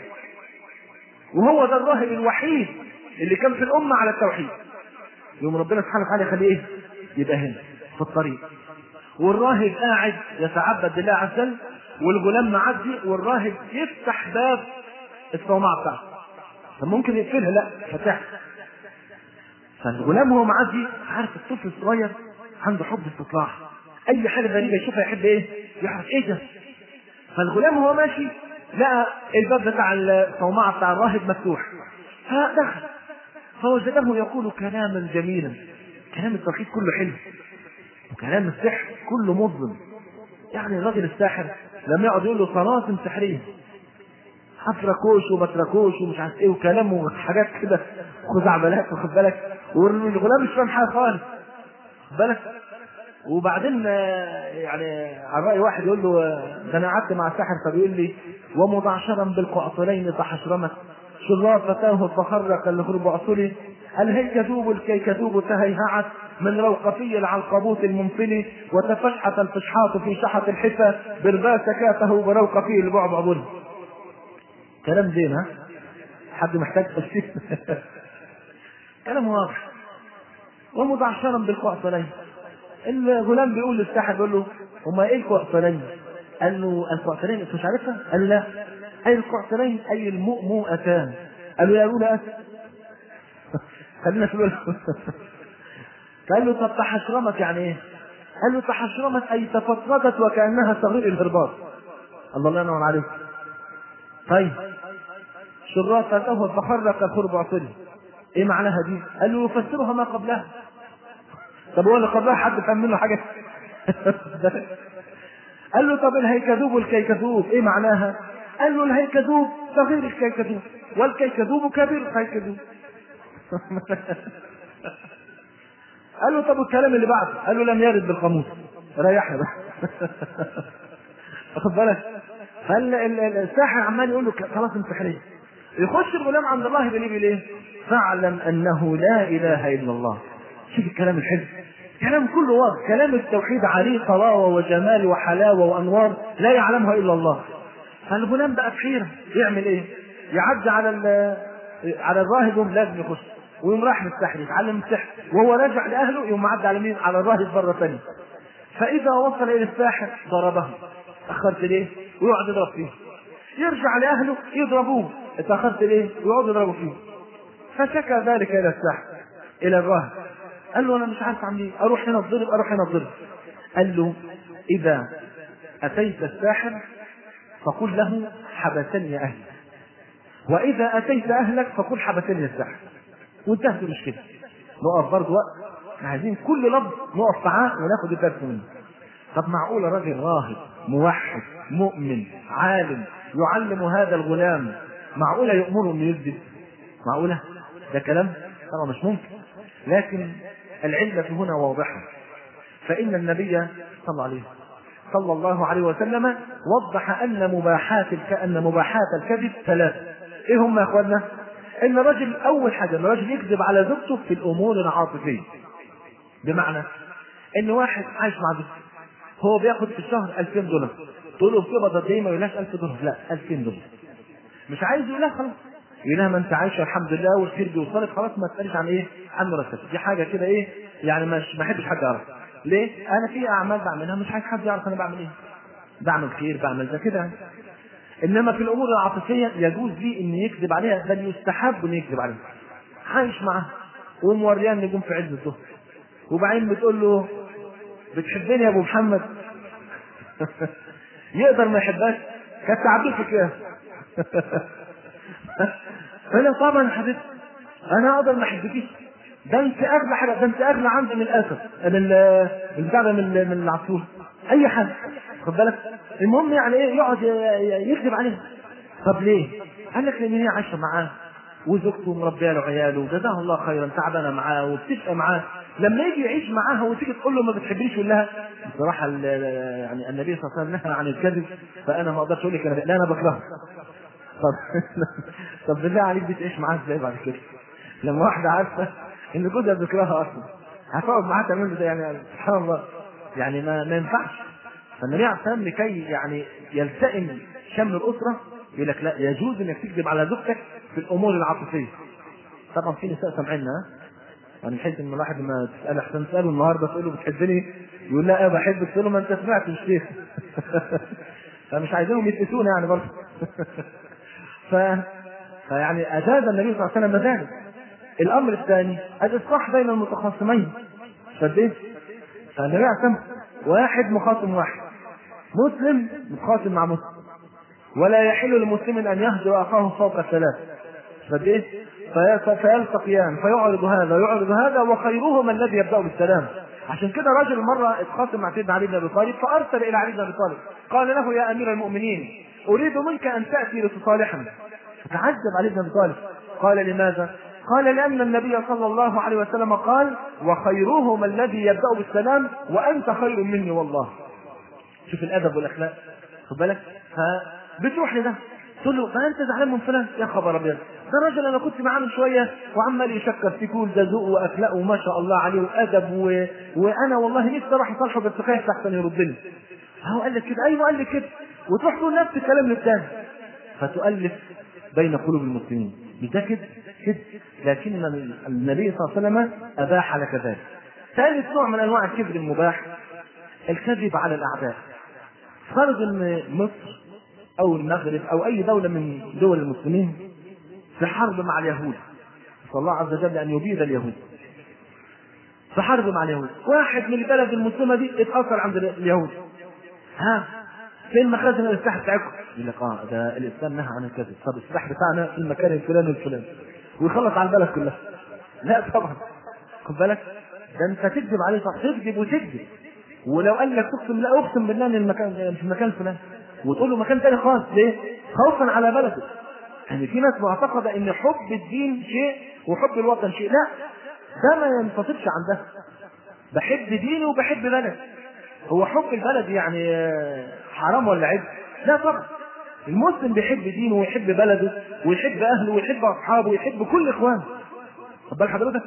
وهو ده الراهب الوحيد اللي كان في الامه على التوحيد يوم ربنا سبحانه وتعالى يخليه ايه يبقى هنا في الطريق والراهب قاعد يتعبد لله عز وجل والغلام معدي والراهب يفتح باب الصومعه بتاعته طب ممكن يقفلها لا فتح فالغلام هو معدي عارف الطفل الصغير عنده حب استطلاع اي حاجه غريبه يشوفها يحب ايه يعرف ايه ده فالغلام هو ماشي لقى الباب بتاع الصومعة بتاع الراهب مفتوح فدخل فوجده يقول كلاما جميلا كلام التوحيد كله حلو وكلام السحر كله مظلم يعني الراجل الساحر لما يقعد يقول له طلاسم سحريه هتركوش وما تركوش ومش عارف ايه وكلامه حاجات كده خزعبلات واخد بالك والغلام مش فاهم حاجه خالص خد بالك وبعدين يعني على رأي واحد يقول له ده انا قعدت مع الساحر فبيقول لي ومباشرا بالقعطلين تحشرمت شرافته فخرق الغرب عصري الهيكذوب الكيكذوب تهيهعت من روقفي العنقبوت المنفلي وتفشحت الفشحات في شحة الحفا برباس كاته بروقفي البعبع بن كلام زين ها حد محتاج تفسير كلام واضح ومباشرا بالقعطلين الغلام بيقول للساحر بيقول له هما ايه القعطلين؟ قال له القعطلين انت مش عارفها؟ قال لا اي القعطلين اي المؤمؤتان قال له يا اولى اسف خلينا في الاولى قال له طب تحشرمت يعني ايه؟ قال له تحشرمت اي تفطردت وكانها صغير الهرباط الله الله ينور عليك طيب شرافته فخرق الخرب عصري ايه معناها دي؟ قال له يفسرها ما قبلها طب هو اللي قبلها حد فهم منه حاجه قال له طب الهيكذوب والكيكذوب ايه معناها؟ قال له الهيكذوب صغير الكيكذوب والكيكذوب كبير الهيكذوب قال له طب الكلام اللي بعده قال له لم يرد بالقاموس ريحنا بقى واخد بالك فالساحر عمال يقول له خلاص انت سحريه يخش الغلام عند الله بليه بليه فاعلم انه لا اله الا الله شوف الكلام الحلو كلام كله واضح كلام التوحيد عليه طراوه وجمال وحلاوه وانوار لا يعلمها الا الله فالغلام بقى في حيره يعمل ايه؟ يعدي على على الراهب يوم لازم يخش ويقوم راح للسحر يتعلم السحر وهو راجع لاهله يقوم معدي على مين؟ على الراهب مره ثانيه فاذا وصل الى الساحر ضربه تاخرت ليه؟ ويقعد يضرب فيه يرجع لاهله يضربوه اتاخرت ليه؟ ويقعدوا يضربوا فيه فشكى ذلك الى الساحر الى الراهب قال له انا مش عارف اعمل ايه اروح هنا اتضرب اروح هنا اتضرب قال له اذا اتيت الساحر فقل له حبسني اهلي واذا اتيت اهلك فقل حبسني السحر وانتهت المشكله نقف برضه وقت احنا عايزين كل لفظ نقف معاه وناخد الدرس منه طب معقول راجل راهب موحد مؤمن عالم يعلم هذا الغلام معقوله يامره انه يكذب معقوله ده كلام طبعا مش ممكن لكن العلة هنا واضحة فإن النبي صلى الله عليه صلى الله عليه وسلم وضح أن مباحات الك... أن مباحات الكذب ثلاث إيه هم يا إخواننا؟ إن الرجل أول حاجة إن الرجل يكذب على زوجته في الأمور العاطفية بمعنى إن واحد عايش مع زوجته هو بياخد في الشهر 2000 دولار تقول له بتقبض قد ايه ما يقولهاش 1000 دولار لا 2000 دولار مش عايز يقول لها خلاص يقول لها ما انت عايشه الحمد لله والخير بيوصلك خلاص ما تسالش عن ايه عن مرتبك دي حاجه كده ايه يعني مش ما احبش حد يعرف ليه انا في اعمال بعملها مش عايز حد يعرف انا بعمل ايه بعمل خير بعمل ده كده انما في الامور العاطفيه يجوز لي ان يكذب عليها بل يستحب ان يكذب عليها عايش معاها وموريها نجوم في عز الظهر وبعدين بتقول له بتحبني يا ابو محمد يقدر ما يحبهاش كانت تعبير في كده فانا طبعا يا حبيبتي انا اقدر ما احبكيش ده انت اغلى حاجه ده انت اغلى عندي من الاسد من البتاع ده من من العصفور اي حاجه خد بالك المهم يعني ايه يقعد يكذب عليها طب ليه؟ قال لك لان هي عايشه معاه وزوجته مربيه له عياله وجزاها الله خيرا تعبانه معاه وبتبقى معاه لما يجي يعيش معاها وتيجي تقول له ما بتحبنيش يقول لها بصراحه يعني النبي صلى الله عليه وسلم نهى عن الكذب فانا ما اقدرش اقول لك انا لا انا بكرهه طب طب بالله عليك بتعيش معاها ازاي بعد كده؟ لما واحده عارفه ان جوزها بيكرهها اصلا هتقعد معاها تعمل ده يعني سبحان الله يعني ما, ما ينفعش فالنبي عليه الصلاه والسلام لكي يعني يلتئم شمل الاسره يقول لك لا يجوز انك تكذب على زوجتك في الامور العاطفيه طبعا في نساء سامعيننا يعني بحيث ان الواحد لما تسال احسن تساله النهارده تقول له بتحبني يقول لا ايه بحبك تقول له ما انت سمعت مش شيخ فمش عايزينهم يتقسونا يعني برضه ف... فيعني اجاز النبي صلى الله عليه وسلم ذلك الامر الثاني الاصلاح بين المتخاصمين فديه فالنبي عليه الصلاه واحد مخاصم واحد مسلم متخاصم مع مسلم ولا يحل لمسلم ان يهجر اخاه فوق الثلاث فديه فيلتقيان فيعرض هذا يعرض هذا وخيرهما الذي يبدا بالسلام عشان كده رجل مره اتخاصم مع سيدنا علي بن ابي طالب فارسل الى علي بن ابي طالب قال له يا امير المؤمنين اريد منك ان تاتي لتصالحني فتعجب علي بن ابي طالب قال لماذا؟ قال لان النبي صلى الله عليه وسلم قال وخيرهما الذي يبدا بالسلام وانت خير مني والله شوف الادب والاخلاق خد بالك فبتروح لده تقول له ما انت زعلان من فلان يا خبر ابيض ده راجل انا كنت معاه من شويه وعمال يشكر في كل ده ذوق واخلاق وما شاء الله عليه وادب و... وانا والله نفسي اروح اصالحه بس خايف احسن يردني هو قال لك كده ايوه قال لك كده وتروح تقول نفس الكلام للثاني فتؤلف بين قلوب المسلمين مش ده كده كده لكن النبي صلى الله عليه وسلم اباح لك ذلك ثالث نوع من انواع الكذب المباح الكذب على الاعداء فرض ان مصر او المغرب او اي دوله من دول المسلمين في حرب مع اليهود نسال الله عز وجل ان يبيد اليهود في حرب مع اليهود واحد من البلد المسلمه دي اتاثر عند اليهود ها فين مخازن السلاح بتاعكم؟ يقول لك اه ده الاسلام نهى عن الكذب طب السلاح بتاعنا في المكان الفلاني الفلاني ويخلص على البلد كلها لا طبعا خد بالك ده انت تكذب عليه صح تكذب وتكذب ولو قال لك اقسم لا اقسم بالله ان المكان مش المكان الفلاني وتقول له مكان تاني خالص ليه؟ خوفا على بلده يعني في ناس معتقده ان حب الدين شيء وحب الوطن شيء لا ده ما ينفصلش عن ده بحب ديني وبحب بلدي هو حب البلد يعني حرام ولا عيب؟ لا طبعا المسلم بيحب دينه ويحب بلده ويحب اهله ويحب اصحابه ويحب كل اخوانه خد بال حضرتك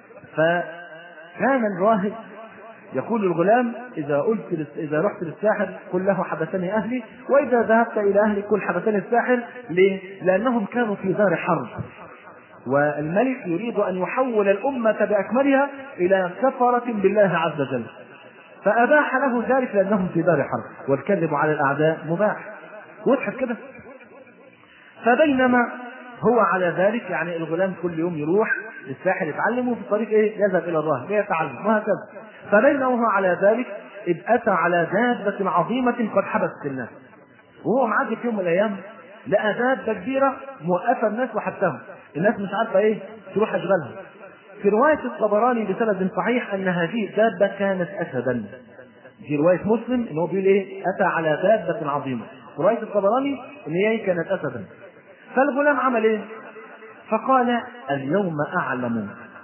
فكان الراهب يقول الغلام اذا قلت اذا رحت للساحر قل له حبسني اهلي واذا ذهبت الى اهلي قل حبسني الساحر ليه؟ لانهم كانوا في دار حرب والملك يريد ان يحول الامه باكملها الى كفره بالله عز وجل فاباح له ذلك لانهم في دار حرب والكذب على الاعداء مباح وضحت كده فبينما هو على ذلك يعني الغلام كل يوم يروح للساحر يتعلم وفي الطريق ايه يذهب الى الراهب ليتعلم وهكذا فبينما هو على ذلك إذ أتى على دابة عظيمة قد حبست الناس وهو معدي في يوم من الأيام لقى دابه كبيره موقفه الناس وحبسهم الناس مش عارفه ايه تروح اشغالها في روايه الطبراني بسند صحيح ان هذه الدابه كانت اسدا في روايه مسلم ان هو بيقول ايه اتى على دابه عظيمه روايه الطبراني ان هي كانت اسدا فالغلام عمل ايه فقال اليوم اعلم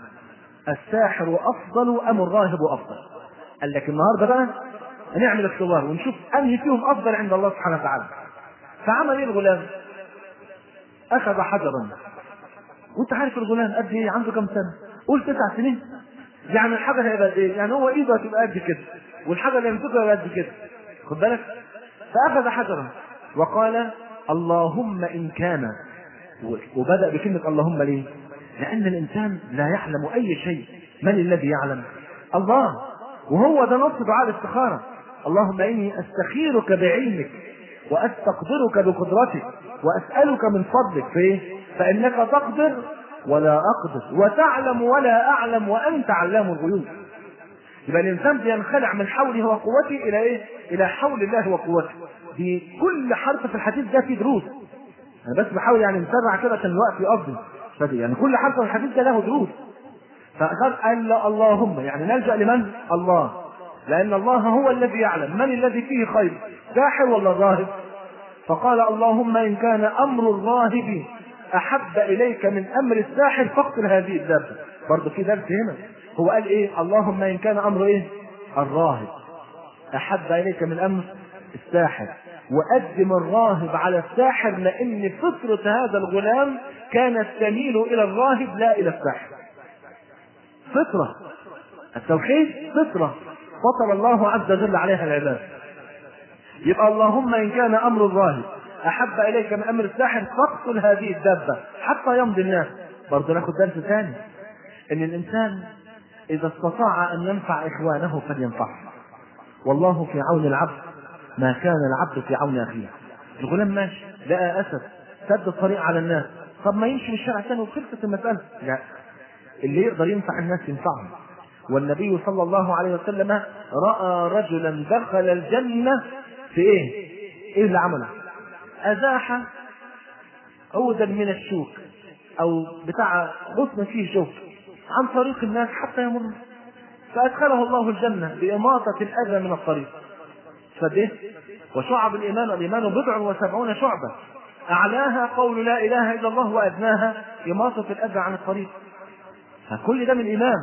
الساحر افضل ام الراهب افضل قال لك النهارده بقى هنعمل اختبار ونشوف انهي فيهم افضل عند الله سبحانه وتعالى فعمل ايه الغلام اخذ حجرا وانت عارف الغلام قد ايه عنده كم سنه قول تسع سنين يعني الحجر هيبقى قد ايه يعني هو ايده هتبقى قد كده والحجر اللي يمسكه هيبقى قد كده خد بالك فاخذ حجرا وقال اللهم ان كان وبدا بكلمه اللهم ليه لان الانسان لا يعلم اي شيء من الذي يعلم الله وهو ده نص دعاء الاستخاره اللهم اني استخيرك بعلمك واستقدرك بقدرتك واسالك من فضلك في فانك تقدر ولا اقدر وتعلم ولا اعلم وانت علام الغيوب يبقى الانسان بينخلع من حوله وقوته الى ايه؟ الى حول الله وقوته. دي كل حرف في الحديث ده فيه دروس. انا بس بحاول يعني نسرع كده عشان الوقت يقضي. فدي يعني كل حرف في الحديث ده له دروس. فقال قال اللهم يعني نلجا لمن؟ الله. لان الله هو الذي يعلم من الذي فيه خير ساحر ولا راهب؟ فقال اللهم ان كان امر الراهب احب اليك من امر الساحر فاقتل هذه الدابه. برضه في درس هنا. هو قال ايه اللهم ان كان امر ايه الراهب احب اليك من امر الساحر وقدم الراهب على الساحر لان فطره هذا الغلام كانت تميل الى الراهب لا الى الساحر فطره التوحيد فطره فطر الله عز وجل عليها العباد يبقى اللهم ان كان امر الراهب احب اليك من امر الساحر فاقتل هذه الدابه حتى يمضي الناس برضه ناخد درس ثاني ان الانسان إذا استطاع أن ينفع إخوانه فلينفعه والله في عون العبد ما كان العبد في عون أخيه الغلام ماشي لقى أسد سد الطريق على الناس طب ما يمشي من الشارع ثاني وخلصت المسألة لا اللي يقدر ينفع الناس ينفعهم والنبي صلى الله عليه وسلم رأى رجلا دخل الجنة في إيه؟ إيه اللي عمله؟ أزاح عودا من الشوك أو بتاع غصن فيه شوك عن طريق الناس حتى يمر فأدخله الله الجنة بإماطة الأذى من الطريق فده وشعب الإيمان الإيمان بضع وسبعون شعبة أعلاها قول لا إله إلا الله وأدناها إماطة الأذى عن الطريق فكل ده من الإيمان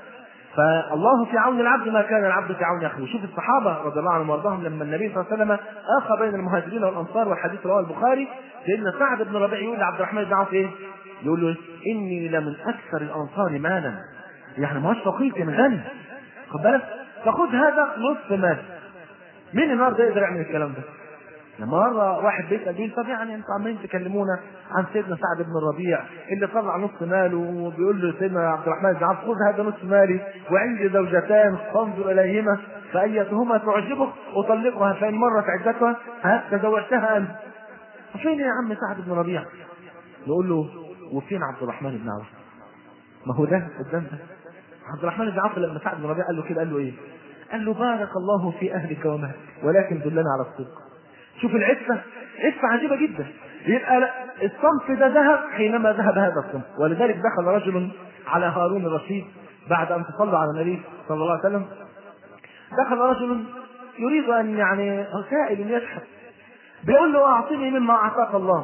فالله في عون العبد ما كان العبد في عون اخيه، شوف الصحابه رضي الله عنهم وارضاهم لما النبي صلى الله عليه وسلم اخى بين المهاجرين والانصار والحديث رواه البخاري سيدنا سعد بن ربيع يقول لعبد الرحمن بن عوف ايه؟ يقول له اني لمن اكثر الانصار مالا يعني ما هوش فقير كان غني خد بالك فخذ هذا نصف مال مين النهارده يقدر يعمل الكلام ده؟ لما مرة واحد بيسأل بيقول طب يعني انتوا عمالين تكلمونا عن سيدنا سعد بن الربيع اللي طلع نص ماله وبيقول له سيدنا عبد الرحمن بن عوف خذ هذا نصف مالي وعندي زوجتان فانظر اليهما فايتهما تعجبك اطلقها فان مرت عدتها ها تزوجتها انت. فين يا عم سعد بن ربيع؟ نقول له وفين عبد الرحمن بن عوف؟ ما هو ده قدام ده عبد الرحمن بن عوف لما سعد بن ربيع قال له كده قال له ايه؟ قال له بارك الله في اهلك ومالك ولكن دلنا على الصدق شوف العفة عفة عجيبة جدا يبقى لا الصنف ده ذهب حينما ذهب هذا الصنف ولذلك دخل رجل على هارون الرشيد بعد ان تصلى على النبي صلى الله عليه وسلم دخل رجل يريد ان يعني سائل يشحت بيقول له اعطني مما اعطاك الله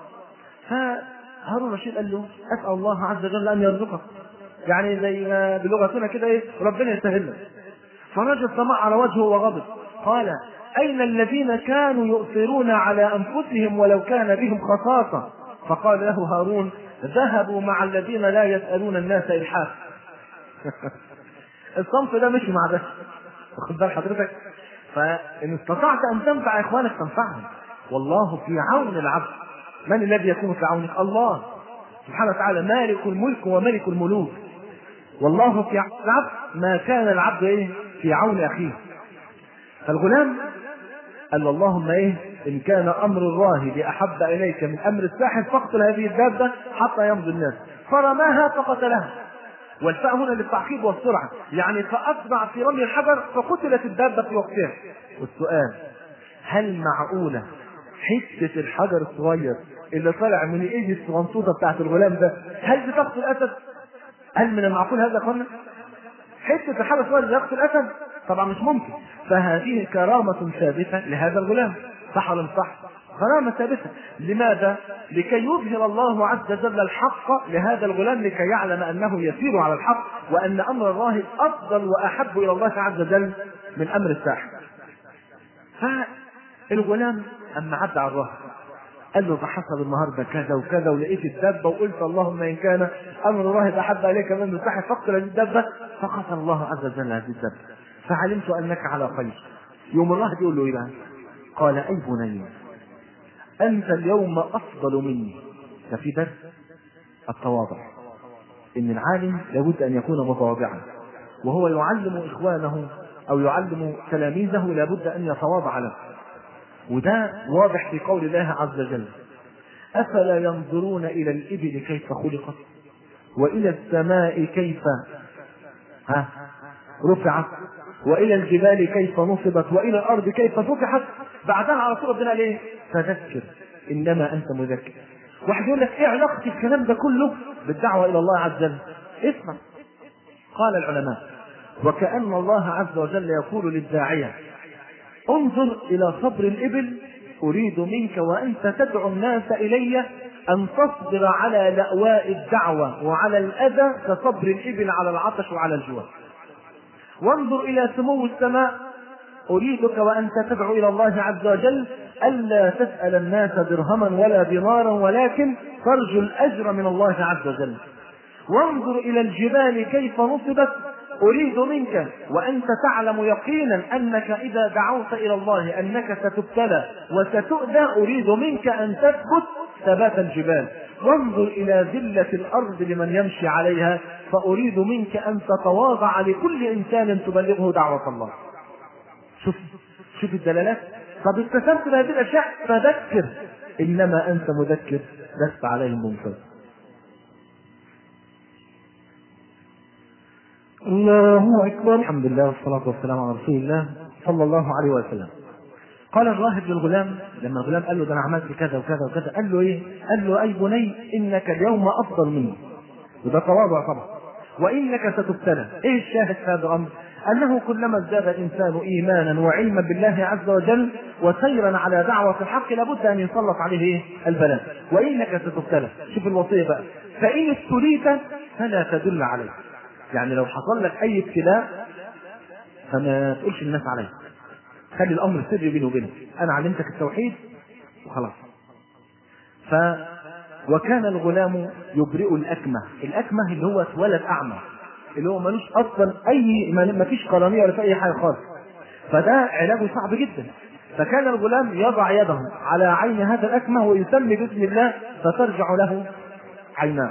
فهارون الرشيد قال له اسال الله عز وجل ان يرزقك يعني زي ما بلغتنا كده ايه ربنا يسهل لك فرجل سمع على وجهه وغضب قال أين الذين كانوا يؤثرون على أنفسهم ولو كان بهم خصاصة فقال له هارون ذهبوا مع الذين لا يسألون الناس إلحاف الصنف ده مشي مع ده واخد بال حضرتك فإن استطعت أن تنفع إخوانك تنفعهم والله في عون العبد من الذي يكون في عونك الله سبحانه وتعالى مالك الملك وملك الملوك والله في عون العبد ما كان العبد ايه في عون اخيه فالغلام قال اللهم ايه ان كان امر الراهب احب اليك من امر الساحر فاقتل هذه الدابه حتى يمضي الناس فرماها فقتلها والفاء هنا للتعقيب والسرعه يعني فاسرع في رمي الحجر فقتلت الدابه في وقتها والسؤال هل معقوله حته الحجر الصغير اللي طالع من ايد الصغنطوطه بتاعت الغلام ده هل بتقتل الاسد؟ هل من المعقول هذا يا اخوانا؟ حته الحجر الصغير اللي يقتل الاسد؟ طبعا مش ممكن فهذه كرامه ثابته لهذا الغلام صح ولا مش صح؟ كرامة ثابتة لماذا؟ لكي يظهر الله عز وجل الحق لهذا الغلام لكي يعلم أنه يسير على الحق وأن أمر الله أفضل وأحب إلى الله عز وجل من أمر الساحر فالغلام أما عدى على الراهب قال له ده حصل النهارده كذا وكذا ولقيت الدبه وقلت اللهم ان كان امر الراهب احب اليك من الساحر فاقتل هذه الدبه فقتل الله عز وجل هذه الدبه فعلمت انك على خير يوم الراهب يقول له ايه بقى؟ قال اي بني أنت اليوم أفضل مني ففي درس التواضع إن العالم لابد أن يكون متواضعا وهو يعلم إخوانه أو يعلم تلاميذه لابد أن يتواضع له وده واضح في قول الله عز وجل أفلا ينظرون إلى الإبل كيف خلقت وإلى السماء كيف ها رفعت والى الجبال كيف نصبت والى الارض كيف فتحت بعدها على طول ربنا ليه فذكر انما انت مذكر واحد يقول لك ايه علاقه الكلام ده كله بالدعوه الى الله عز وجل اسمع قال العلماء وكأن الله عز وجل يقول للداعية انظر إلى صبر الإبل أريد منك وأنت تدعو الناس إلي أن تصبر على لأواء الدعوة وعلى الأذى كصبر الإبل على العطش وعلى الجوع وانظر إلى سمو السماء أريدك وأنت تدعو إلى الله عز وجل ألا تسأل الناس درهما ولا دينارا ولكن ترجو الأجر من الله عز وجل وانظر إلى الجبال كيف نصبت أريد منك وأنت تعلم يقينا أنك إذا دعوت إلى الله أنك ستبتلى وستؤذى أريد منك أن تثبت ثبات الجبال وانظر إلى ذلة الأرض لمن يمشي عليها فأريد منك أن تتواضع لكل إنسان تبلغه دعوة الله شوف شوف الدلالات طب ابتسمت بهذه الأشياء فذكر إنما أنت مذكر لست عليهم منكر الله أكبر الحمد لله والصلاة والسلام على رسول الله صلى الله عليه وسلم قال الراهب للغلام لما الغلام قال له ده انا عملت كذا وكذا وكذا قال له ايه؟ قال له اي بني انك اليوم افضل مني وده تواضع طبعا وانك ستبتلى ايه الشاهد في هذا الامر؟ انه كلما ازداد الانسان ايمانا وعلما بالله عز وجل وسيرا على دعوه الحق لابد ان يسلط عليه ايه؟ البلاء وانك ستبتلى شوف الوصيه بقى فان ابتليت فلا تدل عليه يعني لو حصل لك اي ابتلاء فما تقولش الناس عليه خلي الامر سري بيني وبينك انا علمتك التوحيد وخلاص ف وكان الغلام يبرئ الاكمه الاكمه اللي هو اتولد اعمى اللي هو ملوش اصلا اي ما فيش قرنيه ولا في اي حاجه خالص فده علاجه صعب جدا فكان الغلام يضع يده على عين هذا الاكمه ويسمي باسم الله فترجع له عيناه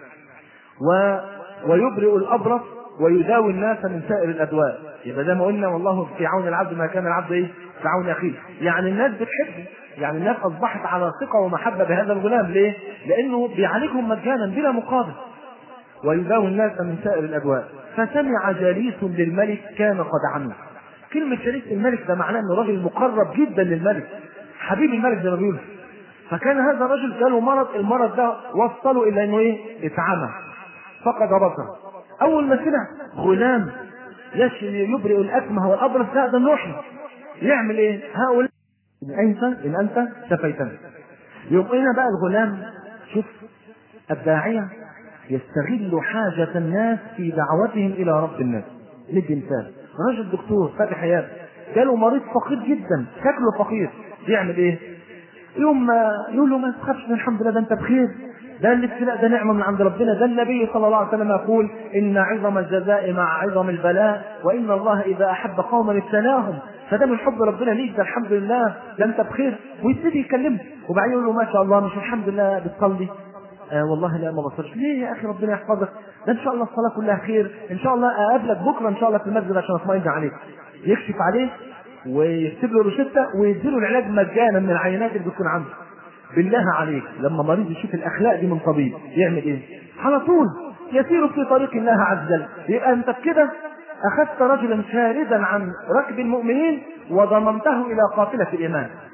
و ويبرئ الابرص ويداوي الناس من سائر الادواء يبقى زي ما قلنا والله في عون العبد ما كان العبد ايه في عون اخيه يعني الناس بتحبه يعني الناس اصبحت على ثقه ومحبه بهذا الغلام ليه لانه بيعالجهم مجانا بلا مقابل ويداوي الناس من سائر الادواء فسمع جليس للملك كان قد عمل كلمة جليس الملك ده معناه انه راجل مقرب جدا للملك حبيب الملك زي ما بيقولوا فكان هذا الرجل جاله مرض المرض ده وصله الى انه ايه اتعمى فقد بصره اول ما سمع غلام يبرئ الاكمه والابرص لا ده نوحي يعمل ايه؟ هؤلاء ان انت ان انت شفيتنا يوم هنا بقى الغلام شوف الداعيه يستغل حاجة الناس في دعوتهم إلى رب الناس. ندي مثال، رجل دكتور فاتح عيادة، جاله مريض فقير جدا، شكله فقير، يعمل إيه؟ يوم ما يقول له ما تخافش الحمد لله ده أنت بخير، ده الابتلاء ده نعمة من عند ربنا ده النبي صلى الله عليه وسلم يقول إن عظم الجزاء مع عظم البلاء وإن الله إذا أحب قوما ابتلاهم فده من حب ربنا ليك ده الحمد لله ده أنت بخير ويبتدي يكلمه وبعدين يقول له ما شاء الله مش الحمد لله بتصلي آه والله لا ما بصرش ليه يا اخي ربنا يحفظك ده ان شاء الله الصلاه كلها خير ان شاء الله اقابلك بكره ان شاء الله في المسجد عشان اطمئن عليك يكشف عليه ويكتب له روشته ويديله العلاج مجانا من العينات اللي بتكون عنده بالله عليك لما مريض يشوف الاخلاق دي من طبيب يعمل ايه؟ على طول يسير في طريق الله عز وجل يبقى انت بكده اخذت رجلا شاردا عن ركب المؤمنين وضممته الى قافله الايمان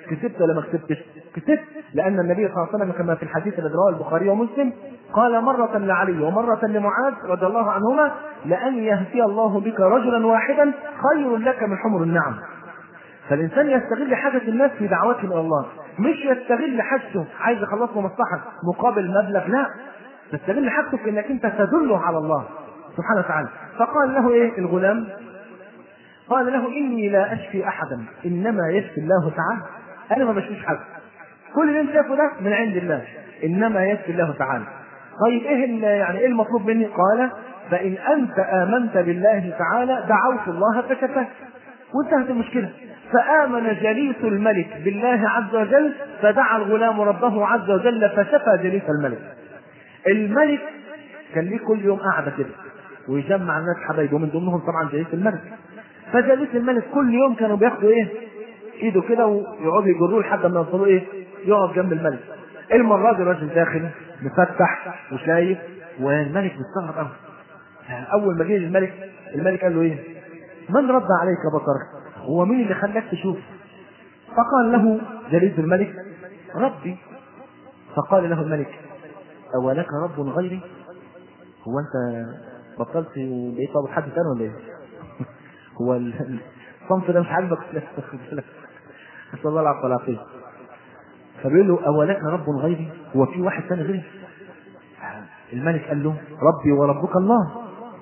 كسبت ولا ما كسبتش؟ كسبت لان النبي صلى الله عليه وسلم كما في الحديث الذي رواه البخاري ومسلم قال مرة لعلي ومرة لمعاذ رضي الله عنهما لأن يهدي الله بك رجلا واحدا خير لك من حمر النعم. فالإنسان يستغل حاجة الناس في دعوتهم إلى الله، مش يستغل حاجته عايز يخلص له مصلحة مقابل مبلغ، لا. تستغل حاجته في إنك أنت تدله على الله سبحانه وتعالى، فقال له إيه الغلام؟ قال له إني لا أشفي أحدا إنما يشفي الله تعالى أنا ما بشفيش حد كل اللي أنت شايفه ده من عند الله إنما يشفي الله تعالى طيب إيه يعني إيه المطلوب مني؟ قال فإن أنت آمنت بالله تعالى دعوت الله فشفاك وانتهت المشكلة فآمن جليس الملك بالله عز وجل فدعا الغلام ربه عز وجل فشفى جليس الملك الملك كان ليه كل يوم قاعدة كده ويجمع الناس حبايبه من ضمنهم طبعا جليس الملك فجليس الملك كل يوم كانوا بياخدوا ايه ايده كده ويقعدوا يجروه لحد ما يوصلوا ايه يقف جنب الملك المرة دي الراجل داخل مفتح وشايف والملك مستغرب قوي اول ما جه الملك الملك قال له ايه من رد عليك بصرك هو مين اللي خلاك تشوف فقال له جليس الملك ربي فقال له الملك أولك رب غيري هو أنت بطلت بقيت أبو حد تاني ولا إيه؟ هو الصنف ده مش عاجبك نسأل الله العفو والعافية فبيقول له أولك رب غيري هو في واحد ثاني غيري الملك قال له ربي وربك الله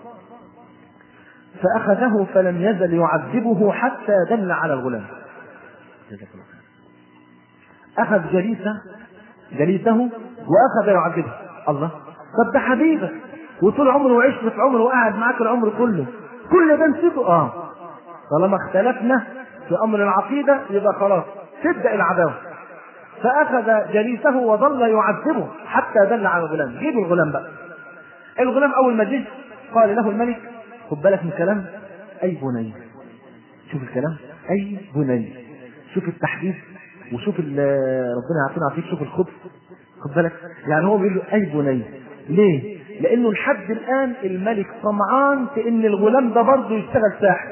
فأخذه فلم يزل يعذبه حتى دل على الغلام أخذ جليسه جليسه وأخذ يعذبه الله طب ده حبيبك وطول عمره وعشرة عمره وقعد معاك العمر كله كل ده نسيته اه طالما اختلفنا في امر العقيده يبقى خلاص تبدا العداوه فاخذ جليسه وظل يعذبه حتى دل على الغلام جيب الغلام بقى الغلام اول ما جه قال له الملك خد بالك من الكلام اي بني شوف الكلام اي بني شوف التحديث وشوف ربنا يعطينا عافيك شوف الخبز خد بالك يعني هو بيقول له اي بني ليه؟ لانه لحد الان الملك طمعان في ان الغلام ده برضه يشتغل ساحر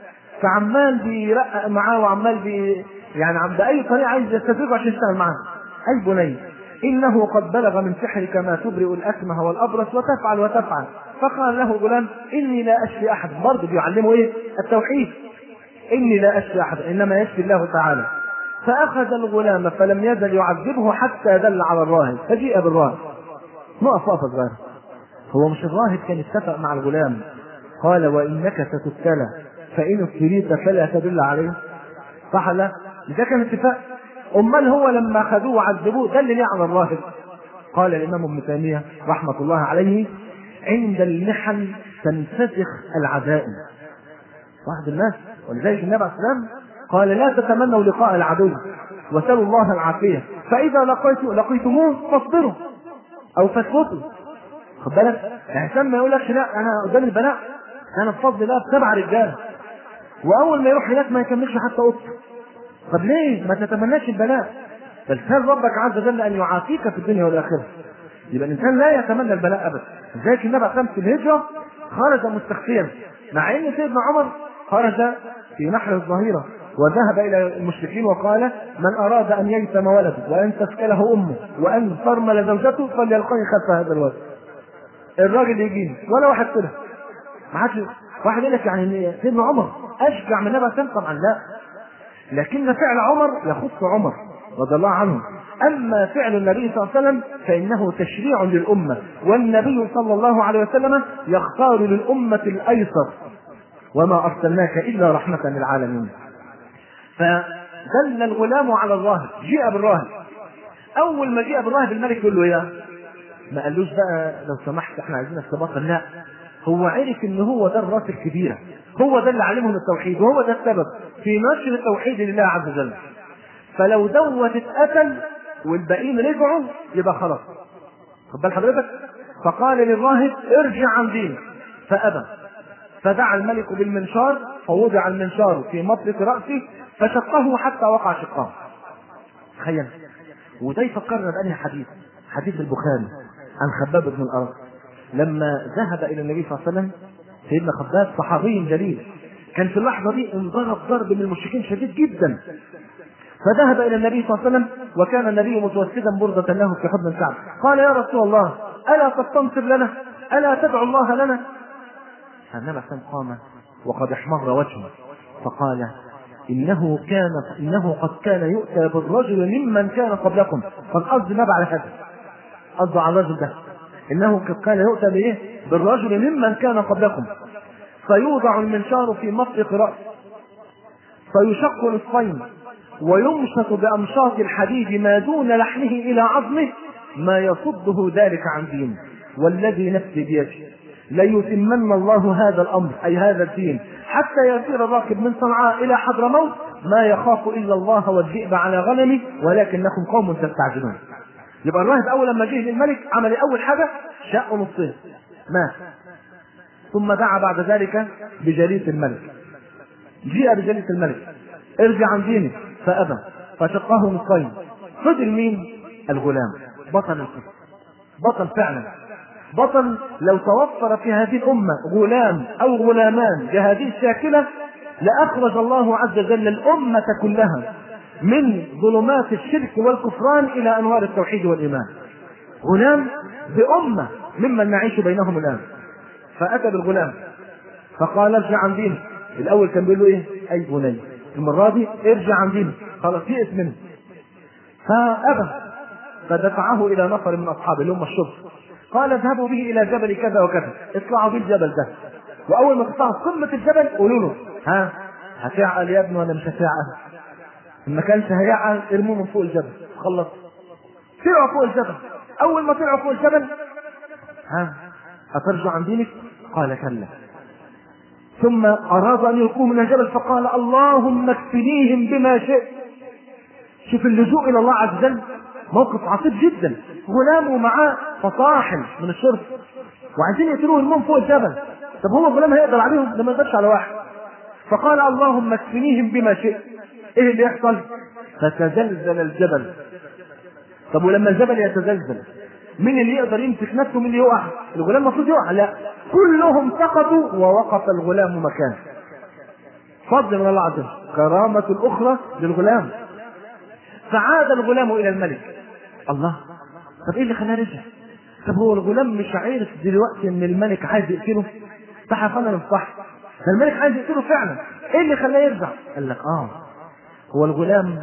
فعمال بيرقق معاه وعمال بي يعني عم باي طريقه عايز يستفيد عشان يشتغل معاه اي بني انه قد بلغ من سحرك ما تبرئ الاكمه والابرص وتفعل وتفعل فقال له غلام اني لا اشفي احد برضه بيعلمه ايه؟ التوحيد اني لا اشفي احد انما يشفي الله تعالى فاخذ الغلام فلم يزل يعذبه حتى دل على الراهب فجيء بالراهب نقف وقفه صغيره هو مش الراهب كان اتفق مع الغلام قال وانك ستبتلى فان ابتليت فلا تدل عليه صح لا ده كان اتفاق امال هو لما اخذوه وعذبوه دل ليه على الراهب قال الامام ابن تيميه رحمه الله عليه عند المحن تنفسخ العزائم واحد الناس ولذلك النبي عليه السلام قال لا تتمنوا لقاء العدو وسلوا الله العافيه فاذا لقيت لقيتموه فاصبروا او فاثبتوا خد بالك احسن ما يقول لك لا انا قدام البلاء انا بفضل الله بسبع رجاله واول ما يروح هناك ما يكملش حتى قطه طب ليه ما تتمناش البلاء بل سال ربك عز وجل ان يعافيك في الدنيا والاخره يبقى الانسان لا يتمنى البلاء ابدا لذلك النبي عليه في الهجره خرج مستخفيا مع ان سيدنا عمر خرج في نحر الظهيره وذهب الى المشركين وقال من اراد ان ييتم ولده وان تسكله امه وان ترمل زوجته فليلقني خلف هذا الواد الراجل يجيني ولا واحد كده ما حدش واحد يقول لك يعني سيدنا عمر اشجع من النبي صلى طبعا لا لكن فعل عمر يخص عمر رضي الله عنه اما فعل النبي صلى الله عليه وسلم فانه تشريع للامه والنبي صلى الله عليه وسلم يختار للامه الايسر وما ارسلناك الا رحمه للعالمين فدل الغلام على الراهب جيء بالراهب اول ما جاء بالراهب الملك يقول له يا ما قالوش بقى لو سمحت احنا عايزين استباقا لا هو عرف ان هو ده الراس الكبيره هو ده اللي علمهم التوحيد وهو ده السبب في نشر التوحيد لله عز وجل فلو دوت اتقتل والباقيين رجعوا يبقى خلاص خد بال حضرتك فقال للراهب ارجع عن دينك فابى فدعا الملك بالمنشار فوضع المنشار في مطلق راسه فشقه حتى وقع شقاه تخيل وده يفكرنا بأنهي حديث حديث البخاري عن خباب بن الأرض لما ذهب إلى النبي صلى الله عليه وسلم سيدنا خباب صحابي جليل كان في اللحظة دي انضرب ضرب من المشركين شديد جدا فذهب الى النبي صلى الله عليه وسلم وكان النبي متوسدا برده له في حضن الكعبه قال يا رسول الله الا تستنصر لنا الا تدعو الله لنا فالنبي صلى قام وقد احمر وجهه فقال انه كان انه قد كان يؤتى بالرجل ممن كان قبلكم فالقصد ما على هذا قصده على الرجل ده انه قد كان يؤتى بايه بالرجل ممن كان قبلكم فيوضع المنشار في مطلق رأسه فيشق نصفين ويمشط بأمشاط الحديد ما دون لحمه إلى عظمه ما يصده ذلك عن دينه والذي نفسي بيده ليتمن الله هذا الأمر أي هذا الدين حتى يسير الراكب من صنعاء إلى حضرموت ما يخاف إلا الله والذئب على غنمه ولكنكم قوم تستعجلون يبقى الراهب أول لما جه للملك عمل أول حاجة شق نصين مات ثم دعا بعد ذلك بجليس الملك جيء بجليس الملك ارجع عن دينك فأبى فشقه نصفين فضل مين؟ الغلام بطل القصة بطل فعلا بطل لو توفر في هذه الأمة غلام أو غلامان بهذه الشاكلة لأخرج الله عز وجل الأمة كلها من ظلمات الشرك والكفران إلى أنوار التوحيد والإيمان غلام بأمة ممن نعيش بينهم الآن فأتى بالغلام فقال ارجع عن دينك الأول كان بيقول له إيه؟ أي بني المرة دي ارجع عن دينك خلاص يئس منه فأبى فدفعه إلى نفر من أصحابه اللي هم الشرطة قال اذهبوا به إلى جبل كذا وكذا اطلعوا به الجبل ده وأول ما تطلعوا قمة الجبل قولوا له ها هتعقل يا ابني ولا مش هتعقل؟ إن ما كانش هيعقل ارموه من فوق الجبل خلص طلعوا فوق الجبل أول ما طلعوا فوق الجبل ها أترجع عن دينك؟ قال كلا ثم أراد أن يلقوه من الجبل فقال اللهم اكفنيهم بما شئت شوف اللجوء إلى الله عز وجل موقف عصيب جدا غلامه معاه فصاحل من الشرطة وعايزين يقتلوه المهم فوق الجبل طب هو الغلام هيقدر عليهم ده ما يقدرش على واحد فقال اللهم اكفنيهم بما شئت ايه اللي يحصل فتزلزل الجبل طب ولما الجبل يتزلزل مين اللي يقدر يمسك نفسه مين اللي يقع الغلام المفروض يقع لا كلهم سقطوا ووقف الغلام مكانه فضل من الله عز وجل كرامة الأخرى للغلام فعاد الغلام إلى الملك الله طب إيه اللي خلاه رجع طب هو الغلام مش عارف دلوقتي إن الملك عايز يقتله صح يا فندم صح فالملك عايز يقتله فعلا إيه اللي خلاه يرجع قال لك آه هو الغلام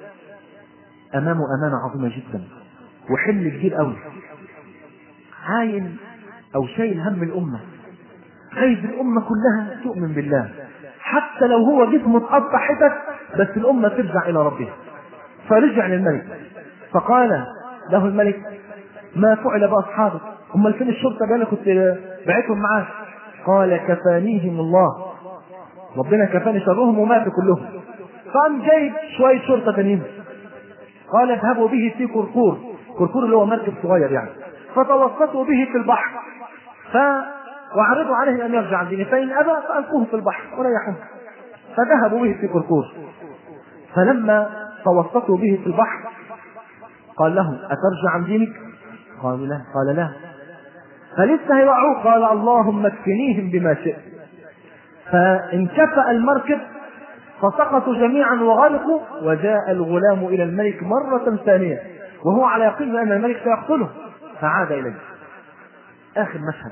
أمامه أمانة عظيمة جدا وحمل كبير قوي عاين او شايل هم الامه خايف الامه كلها تؤمن بالله حتى لو هو جسمه اتقطع حتت بس الامه ترجع الى ربها فرجع للملك فقال له الملك ما فعل باصحابك امال فين الشرطه اللي انا كنت بعتهم معاك قال كفانيهم الله ربنا كفاني شرهم وماتوا كلهم قام جايب شويه شرطه تانيين قال اذهبوا به في كركور كركور اللي هو مركب صغير يعني فتوسطوا به في البحر ف وعرضوا عليه ان يرجع عن دينه فان ابى فالقوه في البحر وريحوه فذهبوا به في كركور فلما توسطوا به في البحر قال له اترجع عن دينك؟ قالوا لا قال لا فلسه هيوقعوه قال اللهم اكفنيهم بما شئت فانكفأ المركب فسقطوا جميعا وغرقوا وجاء الغلام الى الملك مرة ثانية وهو على يقين ان الملك سيقتله فعاد اليه اخر مشهد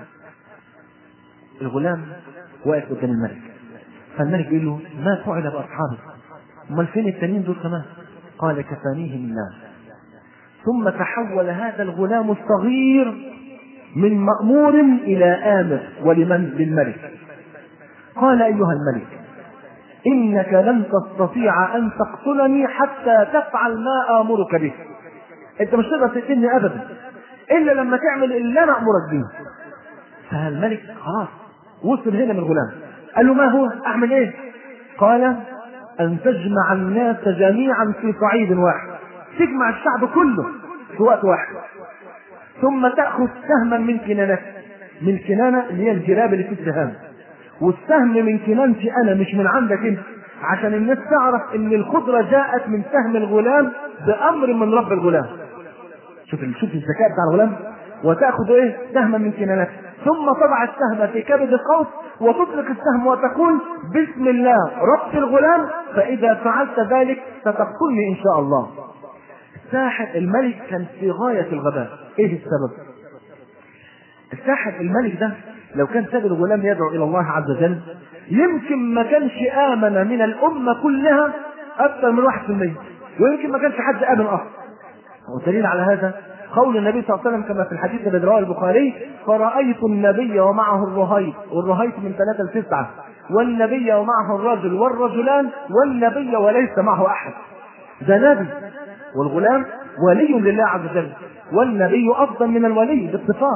الغلام واقف قدام الملك فالملك يقول له ما فعل باصحابك امال فين التانيين دول كمان قال كفانيهم الله ثم تحول هذا الغلام الصغير من مأمور إلى آمر ولمن للملك قال أيها الملك إنك لن تستطيع أن تقتلني حتى تفعل ما آمرك به أنت مش تقدر تقتلني أبدا إلا لما تعمل اللي أنا أمرك به فالملك خلاص وصل هنا من الغلام قال له ما هو أعمل إيه قال أن تجمع الناس جميعا في صعيد واحد تجمع الشعب كله في وقت واحد ثم تأخذ سهما من كنانتك من كنانة اللي هي الجراب اللي فيه السهام والسهم من كنانتي أنا مش من عندك أنت عشان الناس تعرف ان الخضرة جاءت من سهم الغلام بأمر من رب الغلام شوف شوف الذكاء بتاع الغلام وتأخذ ايه سهما من كنانته ثم تضع السهم في كبد القوس وتطلق السهم وتقول بسم الله رب الغلام فإذا فعلت ذلك ستقتلني إن شاء الله الساحر الملك كان في غاية الغباء إيه السبب؟ الساحر الملك ده لو كان ساب الغلام يدعو إلى الله عز وجل يمكن ما كانش آمن من الأمة كلها أكثر من 1% ويمكن ما كانش حد آمن أصلا ودليل على هذا قول النبي صلى الله عليه وسلم كما في الحديث الذي رواه البخاري فرأيت النبي ومعه الرهيط والرهيط من ثلاثة لتسعة والنبي ومعه الرجل والرجلان والنبي وليس معه أحد ده نبي والغلام ولي لله عز وجل والنبي أفضل من الولي باتفاق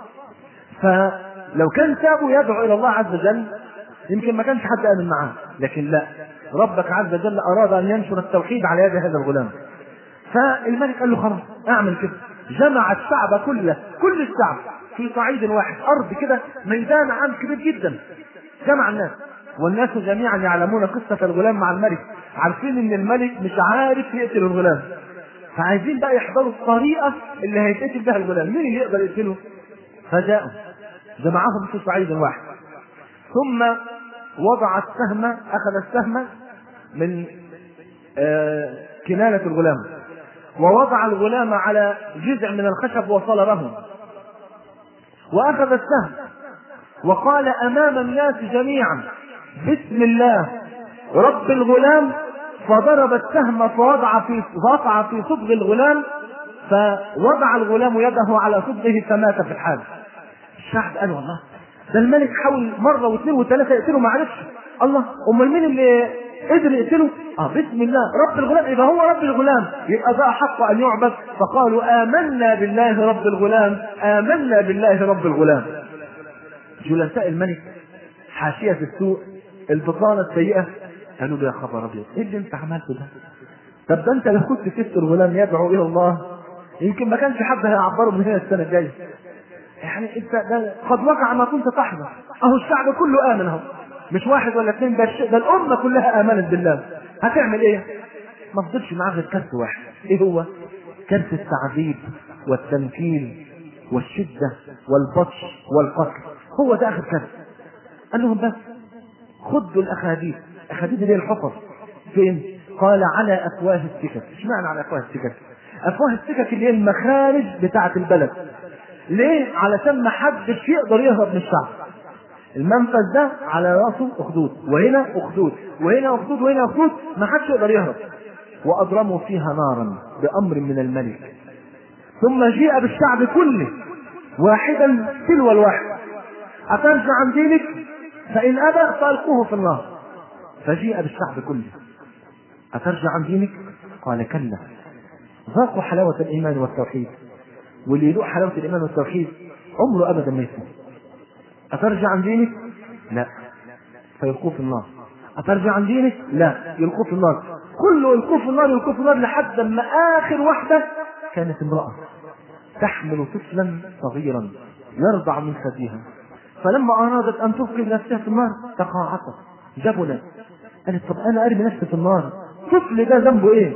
فلو كان سابه يدعو إلى الله عز وجل يمكن ما كانش حد آمن معاه لكن لا ربك عز وجل أراد أن ينشر التوحيد على يد هذا الغلام فالملك قال له خلاص اعمل كده جمع الشعب كله كل الشعب في صعيد واحد ارض كده ميدان عام كبير جدا جمع الناس والناس جميعا يعلمون قصة الغلام مع الملك عارفين ان الملك مش عارف يقتل الغلام فعايزين بقى يحضروا الطريقة اللي هيتقتل بها الغلام مين اللي يقدر يقتله فجاءوا جمعهم في صعيد واحد ثم وضع السهم اخذ السهم من آه كنانة الغلام ووضع الغلام على جذع من الخشب وصلبه واخذ السهم وقال امام الناس جميعا بسم الله رب الغلام فضرب السهم فوضع في وقع في صدغ الغلام فوضع الغلام يده على صدغه فمات في الحال الشعب قال والله ده الملك حاول مره واثنين وثلاثه يقتله ما عرفش الله امال مين اللي قدر يقتله اه بسم الله رب الغلام يبقى هو رب الغلام يبقى ده احق ان يعبد فقالوا امنا بالله رب الغلام امنا بالله رب الغلام جلساء الملك حاشيه السوء البطانه السيئه قالوا له يا خبر ابيض ايه اللي انت عملته ده طب ده انت لو كنت سبت الغلام يدعو الى الله يمكن ما كانش حد هيعبره من هنا السنه الجايه يعني انت ده قد وقع ما كنت تحذر اهو الشعب كله امن اهو مش واحد ولا اثنين ده, ده الامه كلها امنت بالله هتعمل ايه؟ ما فضلش معاه غير كرت واحد ايه هو؟ كرت التعذيب والتنكيل والشده والبطش والقتل هو ده اخر كرت قال لهم بس خدوا الاخاديد الاخاديد اللي هي الحفر فين؟ قال على افواه السكك اشمعنى على افواه السكك؟ افواه السكك اللي هي المخارج بتاعه البلد ليه؟ علشان ما حدش يقدر يهرب من الشعب المنفذ ده على راسه اخدود وهنا اخدود وهنا اخدود وهنا اخدود ما حدش يقدر يهرب واضرموا فيها نارا بامر من الملك ثم جيء بالشعب كله واحدا تلو الواحد اترجع عن دينك فان ابى فالقوه في النار فجيء بالشعب كله اترجع عن دينك قال كلا ذاقوا حلاوه الايمان والتوحيد واللي يذوق حلاوه الايمان والتوحيد عمره ابدا ما يسمع أترجع عن دينك؟ لا فيلقوه في النار أترجع عن دينك؟ لا يلقوه في النار كله يلقوه في النار يلقوه في النار لحد ما آخر واحدة كانت امرأة تحمل طفلا صغيرا يرضع من ثديها فلما أرادت أن تلقي نفسها في النار تقاعست جبلت قالت طب أنا أرمي نفسي في النار طفل ده ذنبه إيه؟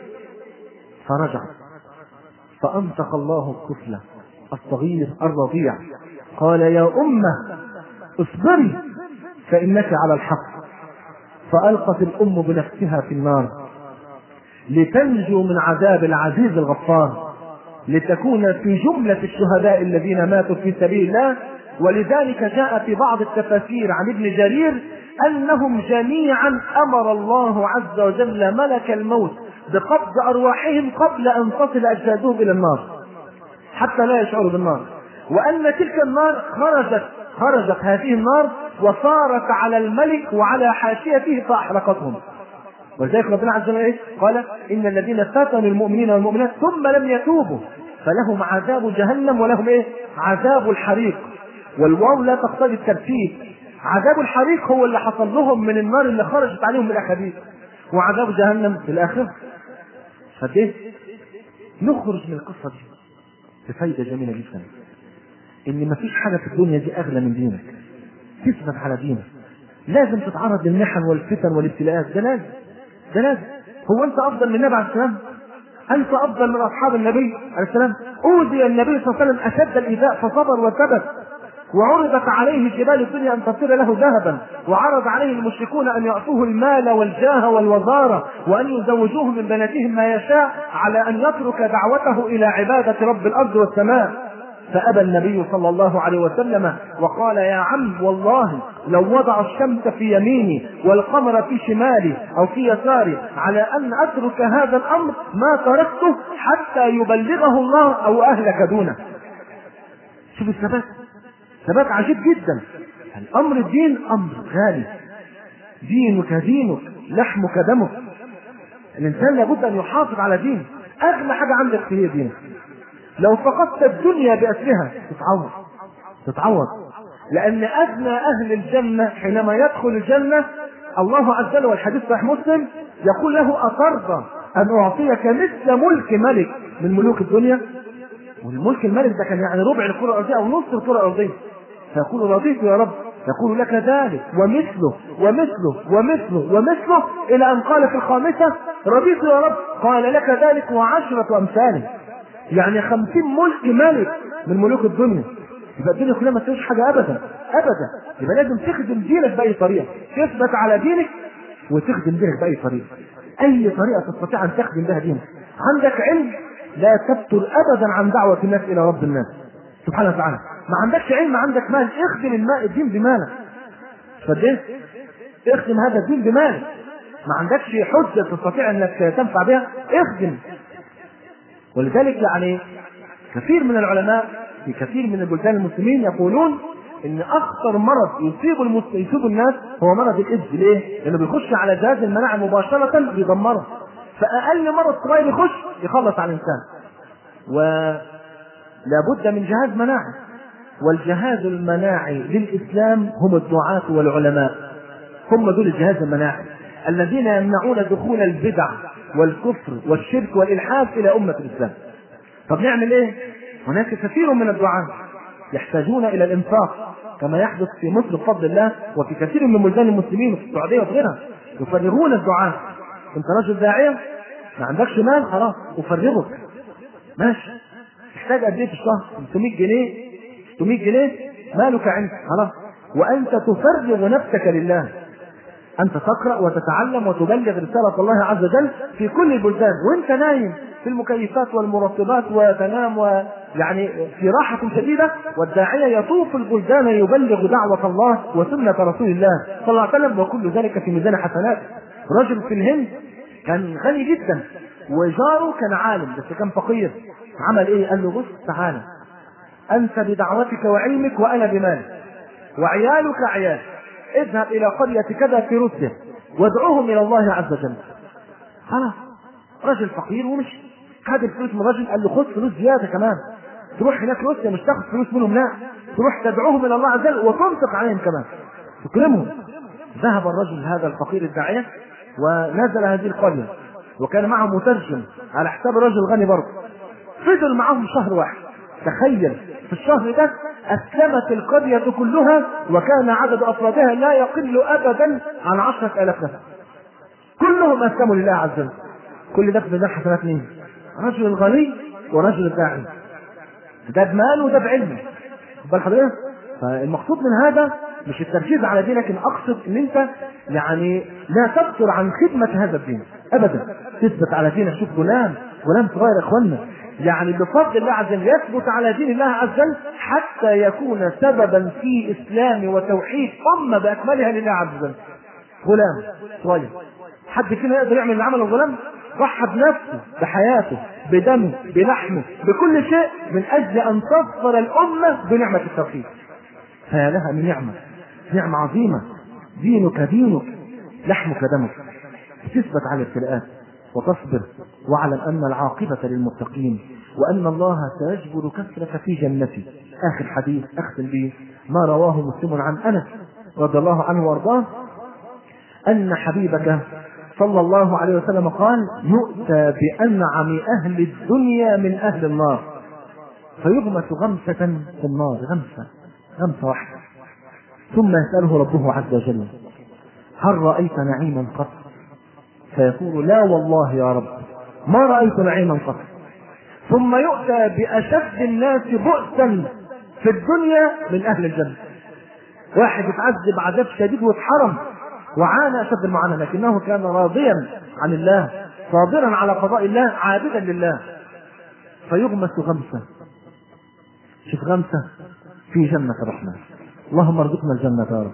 فرجعت فأنطق الله الطفل الصغير الرضيع قال يا أمة اصبري فإنك على الحق فألقت الأم بنفسها في النار لتنجو من عذاب العزيز الغفار لتكون في جملة الشهداء الذين ماتوا في سبيل الله ولذلك جاء في بعض التفاسير عن ابن جرير أنهم جميعا أمر الله عز وجل ملك الموت بقبض أرواحهم قبل أن تصل أجسادهم إلى النار حتى لا يشعروا بالنار وأن تلك النار خرجت خرجت هذه النار وصارت على الملك وعلى حاشيته فأحرقتهم ولذلك ربنا عز وجل إيه؟ قال إن الذين فتنوا المؤمنين والمؤمنات ثم لم يتوبوا فلهم عذاب جهنم ولهم إيه؟ عذاب الحريق والواو لا تقتضي الترتيب عذاب الحريق هو اللي حصل لهم من النار اللي خرجت عليهم من الأخابيث وعذاب جهنم في الآخرة فده نخرج من القصة دي بفايدة جميلة جدا ان مفيش حاجه في الدنيا دي اغلى من دينك تثبت على دينك لازم تتعرض للمحن والفتن والابتلاءات ده لازم ده لازم هو انت افضل من النبي عليه السلام انت افضل من اصحاب النبي عليه السلام اوذي النبي صلى الله عليه وسلم اشد الايذاء فصبر وثبت وعرضت عليه جبال الدنيا ان تصير له ذهبا وعرض عليه المشركون ان يعطوه المال والجاه والوزاره وان يزوجوه من بناتهم ما يشاء على ان يترك دعوته الى عباده رب الارض والسماء فابى النبي صلى الله عليه وسلم وقال يا عم والله لو وضع الشمس في يميني والقمر في شمالي او في يساري على ان اترك هذا الامر ما تركته حتى يبلغه الله او اهلك دونه. شوف الثبات ثبات عجيب جدا الامر الدين امر غالي دينك دينك لحمك دمك الانسان لابد ان يحافظ على دينه اغلى حاجه عندك هي دينك لو فقدت الدنيا بأسرها تتعوض تتعوض لأن أدنى أهل الجنة حينما يدخل الجنة الله عز وجل والحديث صحيح مسلم يقول له أترضى أن أعطيك مثل ملك ملك من ملوك الدنيا والملك الملك ده كان يعني ربع الكرة الأرضية أو نصف الكرة الأرضية فيقول رضيت يا رب يقول لك ذلك ومثله ومثله ومثله ومثله إلى أن قال في الخامسة رضيت يا رب قال لك ذلك وعشرة أمثاله يعني خمسين ملك ملك من ملوك الدنيا يبقى الدنيا كلها ما تسويش حاجه ابدا ابدا يبقى لازم تخدم دينك باي طريقه تثبت على دينك وتخدم دينك باي طريقه اي طريقه تستطيع ان تخدم بها دينك عندك علم لا تبتر ابدا عن دعوه الناس الى رب الناس سبحانه وتعالى ما عندكش علم عندك مال اخدم الماء الدين بمالك فده اخدم هذا الدين بمالك ما عندكش حجه تستطيع انك تنفع بها اخدم ولذلك يعني كثير من العلماء في كثير من البلدان المسلمين يقولون ان اخطر مرض يصيب المس... يصيب الناس هو مرض الايدز ليه؟ لانه بيخش على جهاز المناعه مباشره بيدمره فاقل مرض صغير يخش يخلص على الانسان ولا بد من جهاز مناعي والجهاز المناعي للاسلام هم الدعاة والعلماء هم دول الجهاز المناعي الذين يمنعون دخول البدع والكفر والشرك والالحاد الى امه الاسلام. طب نعمل ايه؟ هناك كثير من الدعاة يحتاجون الى الانفاق كما يحدث في مصر بفضل الله وفي كثير من بلدان المسلمين وفي السعوديه وغيرها يفرغون الدعاة انت رجل داعيه ما عندكش مال خلاص افرغك ماشي تحتاج قد ايه في الشهر 500 جنيه 600 جنيه مالك عندك خلاص وانت تفرغ نفسك لله أنت تقرأ وتتعلم وتبلغ رسالة الله عز وجل في كل البلدان وأنت نايم في المكيفات والمرطبات وتنام ويعني في راحة شديدة والداعية يطوف البلدان يبلغ دعوة الله وسنة رسول الله صلى الله عليه وسلم وكل ذلك في ميزان حسنات رجل في الهند كان غني جدا وجاره كان عالم بس كان فقير عمل ايه؟ قال له بص تعالى انت بدعوتك وعلمك وانا بمالك وعيالك عيال اذهب الى قرية كذا في روسيا وادعوهم الى الله عز وجل خلاص رجل فقير ومشي خد الفلوس من الرجل قال له خد فلوس زياده كمان تروح هناك روسيا مش تاخد فلوس منهم لا تروح تدعوهم الى الله عز وجل وتنفق عليهم كمان تكرمهم ذهب الرجل هذا الفقير الداعيه ونزل هذه القريه وكان معه مترجم على حساب رجل غني برضه فضل معهم شهر واحد تخيل في الشهر ده أسلمت القرية كلها وكان عدد أفرادها لا يقل أبدا عن عشرة آلاف نفس كلهم أسلموا لله عز وجل كل ده في ميزان حسنات مين؟ رجل الغني ورجل الداعي ده بماله وده بعلمه بل حضرتك فالمقصود من هذا مش التركيز على دين لكن اقصد ان انت يعني لا تقصر عن خدمه هذا الدين ابدا تثبت على دينك شوف غلام غلام صغير يا اخوانا يعني بفضل الله عز وجل يثبت على دين الله عز وجل حتى يكون سببا في اسلام وتوحيد امه باكملها لله عز وجل. غلام صغير. حد فينا يقدر يعمل اللي عمله الغلام؟ ضحى بنفسه بحياته بدمه بلحمه بكل شيء من اجل ان تظفر الامه بنعمه التوحيد. فيا لها من نعمه نعمه عظيمه دينك دينك لحمك دمك تثبت على الابتلاءات وتصبر واعلم ان العاقبه للمتقين وان الله سيجبر كسرك في جنته اخر حديث اختم به ما رواه مسلم عن انس رضي الله عنه وارضاه ان حبيبك صلى الله عليه وسلم قال يؤتى بانعم اهل الدنيا من اهل النار فيغمس غمسه في النار غمسه غمسه واحده ثم يساله ربه عز وجل هل رايت نعيما قط فيقول لا والله يا رب ما رأيت نعيما قط ثم يؤتى بأشد الناس بؤسا في الدنيا من اهل الجنه واحد اتعذب عذاب شديد واتحرم وعانى اشد المعاناه لكنه كان راضيا عن الله صابرا على قضاء الله عابدا لله فيغمس غمسه شوف غمسه في جنه الرحمن اللهم ارزقنا الجنه يا رب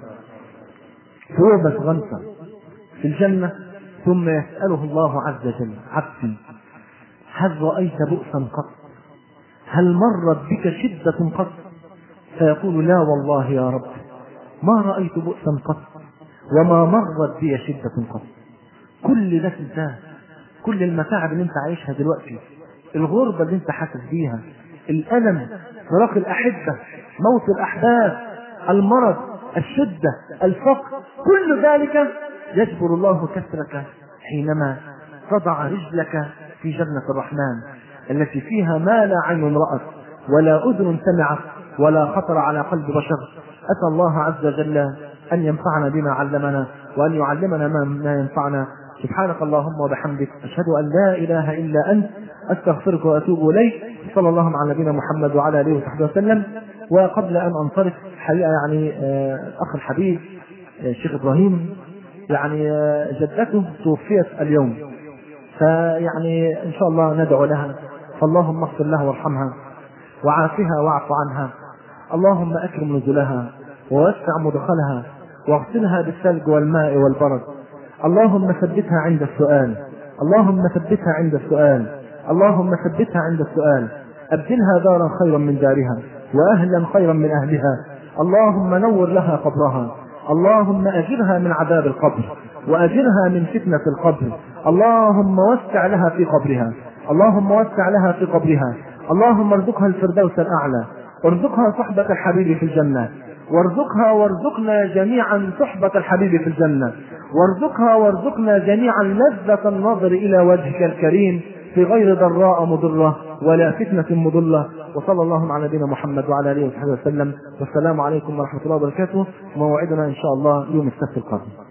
فيغمس غمسه في الجنه ثم يساله الله عز وجل عبدي هل رايت بؤسا قط هل مرت بك شده قط فيقول لا والله يا رب ما رأيت بؤسا قط وما مرت بي شدة قط كل ده تنساه كل المتاعب اللي انت عايشها دلوقتي الغربة اللي انت حاسس بيها الألم فراق الأحبة موت الأحباب المرض الشدة الفقر كل ذلك يجبر الله كسرك حينما تضع رجلك في جنة الرحمن التي فيها ما لا عين رأت ولا أذن سمعت ولا خطر على قلب بشر أسأل الله عز وجل أن ينفعنا بما علمنا وأن يعلمنا ما, ما ينفعنا سبحانك اللهم وبحمدك أشهد أن لا إله إلا أنت أستغفرك وأتوب إليك صلى الله على نبينا محمد وعلى آله وصحبه وسلم وقبل أن أنصرف حقيقة يعني آه، الأخ الحبيب آه، الشيخ إبراهيم يعني آه، جدته توفيت اليوم فيعني إن شاء الله ندعو لها فاللهم اغفر لها وارحمها وعافها واعف عنها اللهم اكرم نزلها ووسع مدخلها واغسلها بالثلج والماء والبرد اللهم ثبتها عند السؤال اللهم ثبتها عند السؤال اللهم ثبتها عند السؤال ابدلها دارا خيرا من دارها واهلا خيرا من اهلها اللهم نور لها قبرها اللهم اجرها من عذاب القبر واجرها من فتنه القبر اللهم وسع لها في قبرها اللهم وسع لها في قبرها اللهم ارزقها الفردوس الاعلى ارزقها صحبة الحبيب في الجنة وارزقها وارزقنا جميعا صحبة الحبيب في الجنة وارزقها وارزقنا جميعا لذة النظر إلى وجهك الكريم في غير ضراء مضرة ولا فتنة مضلة وصلى الله على نبينا محمد وعلى آله وصحبه وسلم والسلام عليكم ورحمة الله وبركاته وموعدنا إن شاء الله يوم السبت القادم